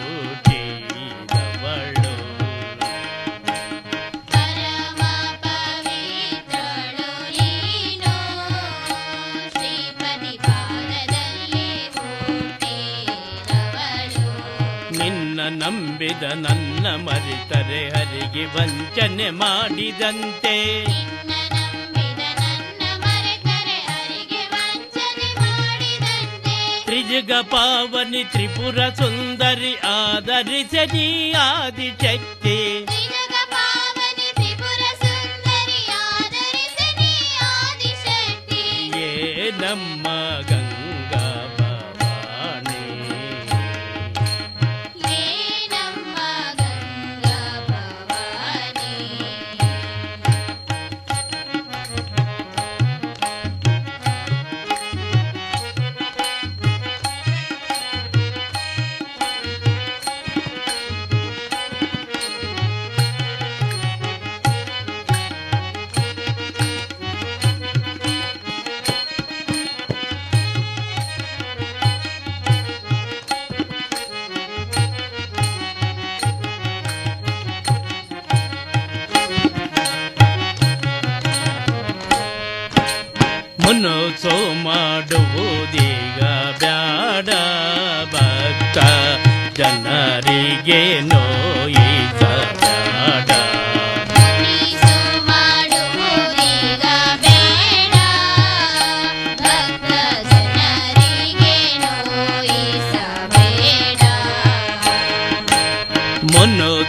ಊಟಿದವಳು ನಿನ್ನ ನಂಬಿದ ನನ್ನ ಮರಿತರೆ ಹರಿಗೆ ವಂಚನೆ ಮಾಡಿದಂತೆ ತ್ರಿಜಗ ಪಾವನಿ ತ್ರಿಪುರ ಸುಂದರಿ ಆದರಿಸ ನೀ ಆದಿಶಕ್ತಿ ಏ ನಮ್ಮ ಗಂಗಾ ಭವಾನಿ ಮುನಸು ಮಾಡುವುದೀಗ ಬ್ಯಾಡ ಭಕ್ತ ಜನರಿಗೆ ನೋಯಿಸ ಬ್ಯಾಡ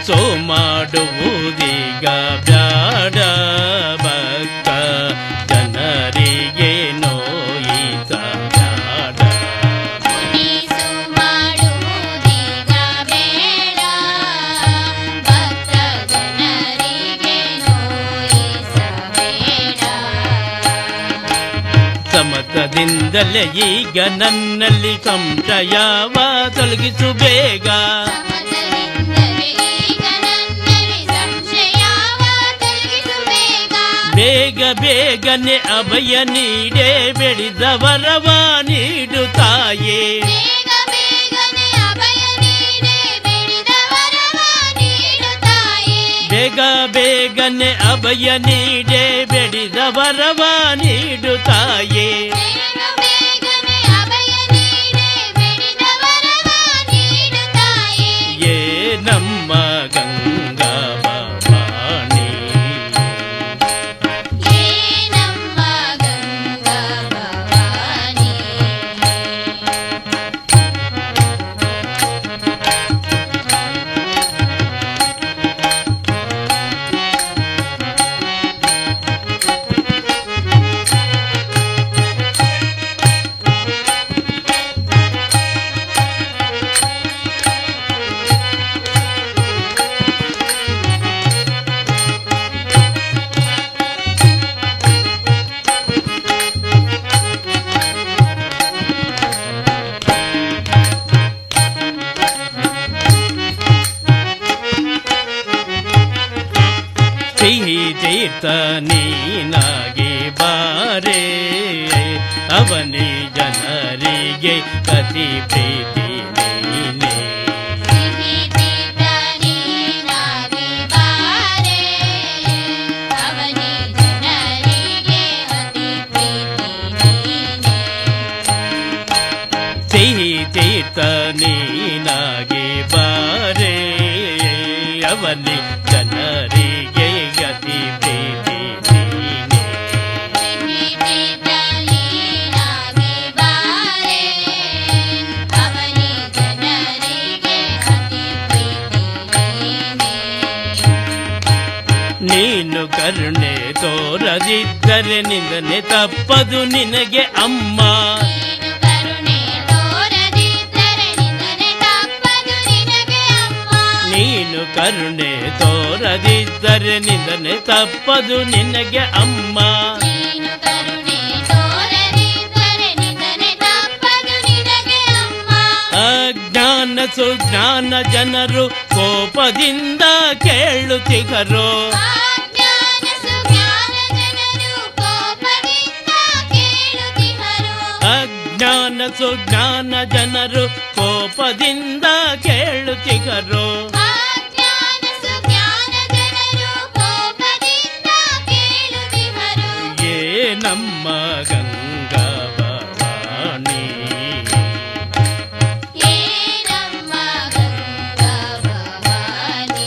ಮನೋತ್ಸವ ಮಾಡುವುದೀಗ ಬ್ಯಾಡ ಭಕ್ತ ಜನರಿಗೆ ನೋಯಿತ ಬ್ಯಾಡ ಮಾಡುವುದೀಗ ಬೇಡ ಭಕ್ತ ಜನರಿಗೆ ನೋಯಿಸಬೇಡ ಸಮತದಿಂದಲೇ ಈಗ ನನ್ನಲ್ಲಿ ಸಂಶಯವ ತೊಲಗಿಸು ಬೇಗ ಈಗ ನನ್ನಲ್ಲಿ ಸಂಶಯವ ತೊಲಗಿಸು ಬೇಗ ಬೇಗ ಬೇಗನೆ ಅಭಯ ನೀಡೇ ಬೆಳೆದವರವ ನೀಡು ತಾಯೇ ಬೇಗ ಬೇಗನೆ ಅಭಯ ನೀಡೆ ಬೆಳೆದವರವ ನೀಡು ತಾಯೇ ಬೇಗ ಬೇಗನೆ ಅಭಯ ನೀಡೇ ಬೆಳೆದವರವ ನೀಡು ತಾಯೇ ಬೇಗ ಬೇಗನೆ ಅಭಯ ನೀಡೆ ಬೆಳೆದವರವ ನೀಡು ತಾಯೇ ಏ ನಮ್ಮ ಗಂಗಾ ಭವಾನಿ ಏ ನಮ್ಮ ಗಂಗಾ ಭವಾನಿ ಸಿಹಿ ತೀರ್ಥ ನೀನಾಗಿ ಬಾರೆ ಅವನಿ ಜನರಿಗೆ ಕತಿ ಪ್ರೀತಿ ನೀನೆ ಸಿಹಿ ತೀರ್ಥ ನೀನಾಗಿ ಬಾರೆ ಅವನಿ ಜನರಿಗೆ ಅತಿ ಪ್ರೀತಿ ನೀನೆ ಸಿಹಿ ತೀರ್ಥ ನೀನಾಗಿ ಬಾರೆ ಅವನಿ ಜನರಿಗೆ ಗತಿ ಪ್ರೀತಿ ನೀನೆ ಸಿಹಿ ತೀರ್ಥ ನೀನಾಗಿ ಬಾರೆ ಅವನಿ ಜನರಿಗೆ ಅತಿ ಪ್ರೀತಿ ನೀನೆ ನೀನು ಕರುಣೆ ತೋರದಿದ್ದರೆ ನಿಂದನೆ ತಪ್ಪದು ನಿನಗೆ ಅಮ್ಮ ಕರುಣೆ ತೋರದಿದ್ದರೆ ನಿನ್ನನೆ ತಪ್ಪದು ನಿನಗೆ ಅಮ್ಮ ನೀನು ಕರುಣೆ ತೋರದಿದ್ದರೆ ನಿಂದನೆ ತಪ್ಪದು ನಿನಗೆ ಅಮ್ಮ ನೀನು ಕರುಣೆ ತೋರದಿದ್ದರೆ ನಿನ್ನನೆ ತಪ್ಪದು ನಿನಗೆ ಅಮ್ಮ ಅಜ್ಞಾನ ಸುಜ್ಞಾನ ಜನರು ಕೋಪದಿಂದ ಕೇಳುತ್ತಿಗರು ಅಜ್ಞಾನ ಸುಜ್ಞಾನ ಜನರು ಕೋಪದಿಂದ ಕೇಳುತ್ತಿಹರು ಅಜ್ಞಾನ ಸುಜ್ಞಾನ ಜನರು ಕೋಪದಿಂದ ಕೇಳುತ್ತಿಗರು ಅಜ್ಞಾನ ಸುಜ್ಞಾನ ಜನರು ಕೋಪದಿಂದ ಕೇಳುತ್ತಿಹರು ಏ ನಮ್ಮ ಗಂಗಾ ಭವಾನಿ ಏ ನಮ್ಮ ಗಂಗಾ ಭವಾನಿ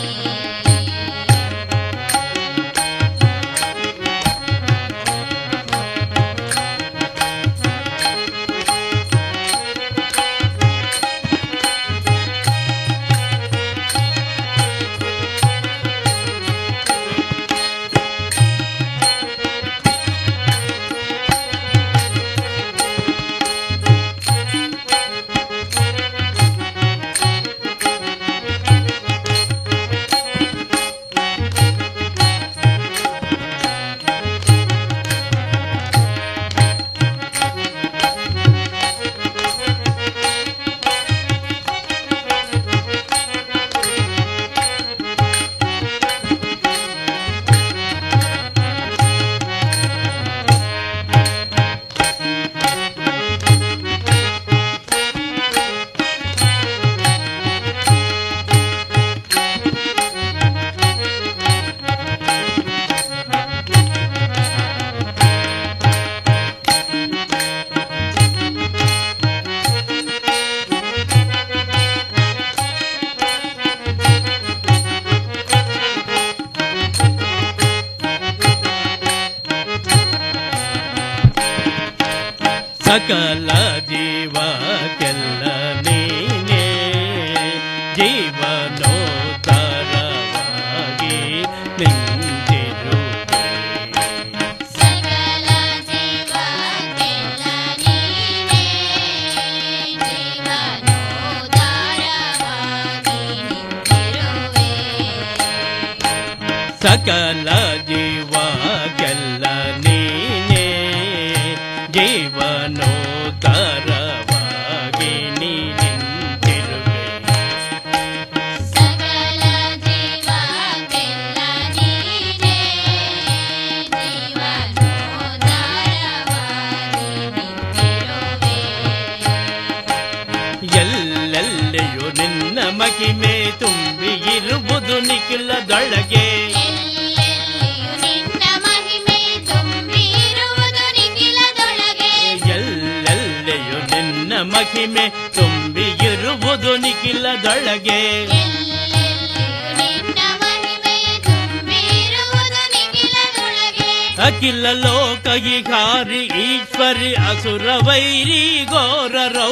ಸಕಲ ಜೀವಕ್ಕೆಲ್ಲ ನೀನೇ ಜೀವನೋತ್ತರ ಸಕಲ ಜೀವಗೆಲ್ಲ ನೀನೇ ಜೀವನೋತ್ತರವಾಗಿ ನೀ ನಿಂತಿರುವೆ ಸಕಲ ಜೀವಕ್ಕೆಲ್ಲ ನೀನೇ ಜೀವನೋದ್ಧಾರವಾಗಿ ನಿಂತಿರುವೆ ಎಲ್ಲೆಲ್ಲೆಯೂ ನಿನ್ನ ಮಹಿಮೆ ತುಂಬಿ ಇರುವುದು ನಿಖಿಲದೊಳಗೆ ನಿನ್ನ ಮಹಿಮೆ ತುಂಬಿರುವುದು ನಿಖಿಲದೊಳಗೆ ಎಲ್ಲೆಲ್ಲೆಯೂ ನಿನ್ನ ಮಹಿಮೆ ತುಂಬಿ ಇರುವುದು ನಿಖಿಲದೊಳಗೆ ನಿನ್ನ ಮಹಿಮೆ ತುಂಬಿರುವುದು ನಿಖಿಲದೊಳಗೆ ಅಖಿಲ ಲೋಕ ಈ ಘಾರಿ ಈಶ್ವರಿ ಅಸುರ ವೈರಿ ಘೋರ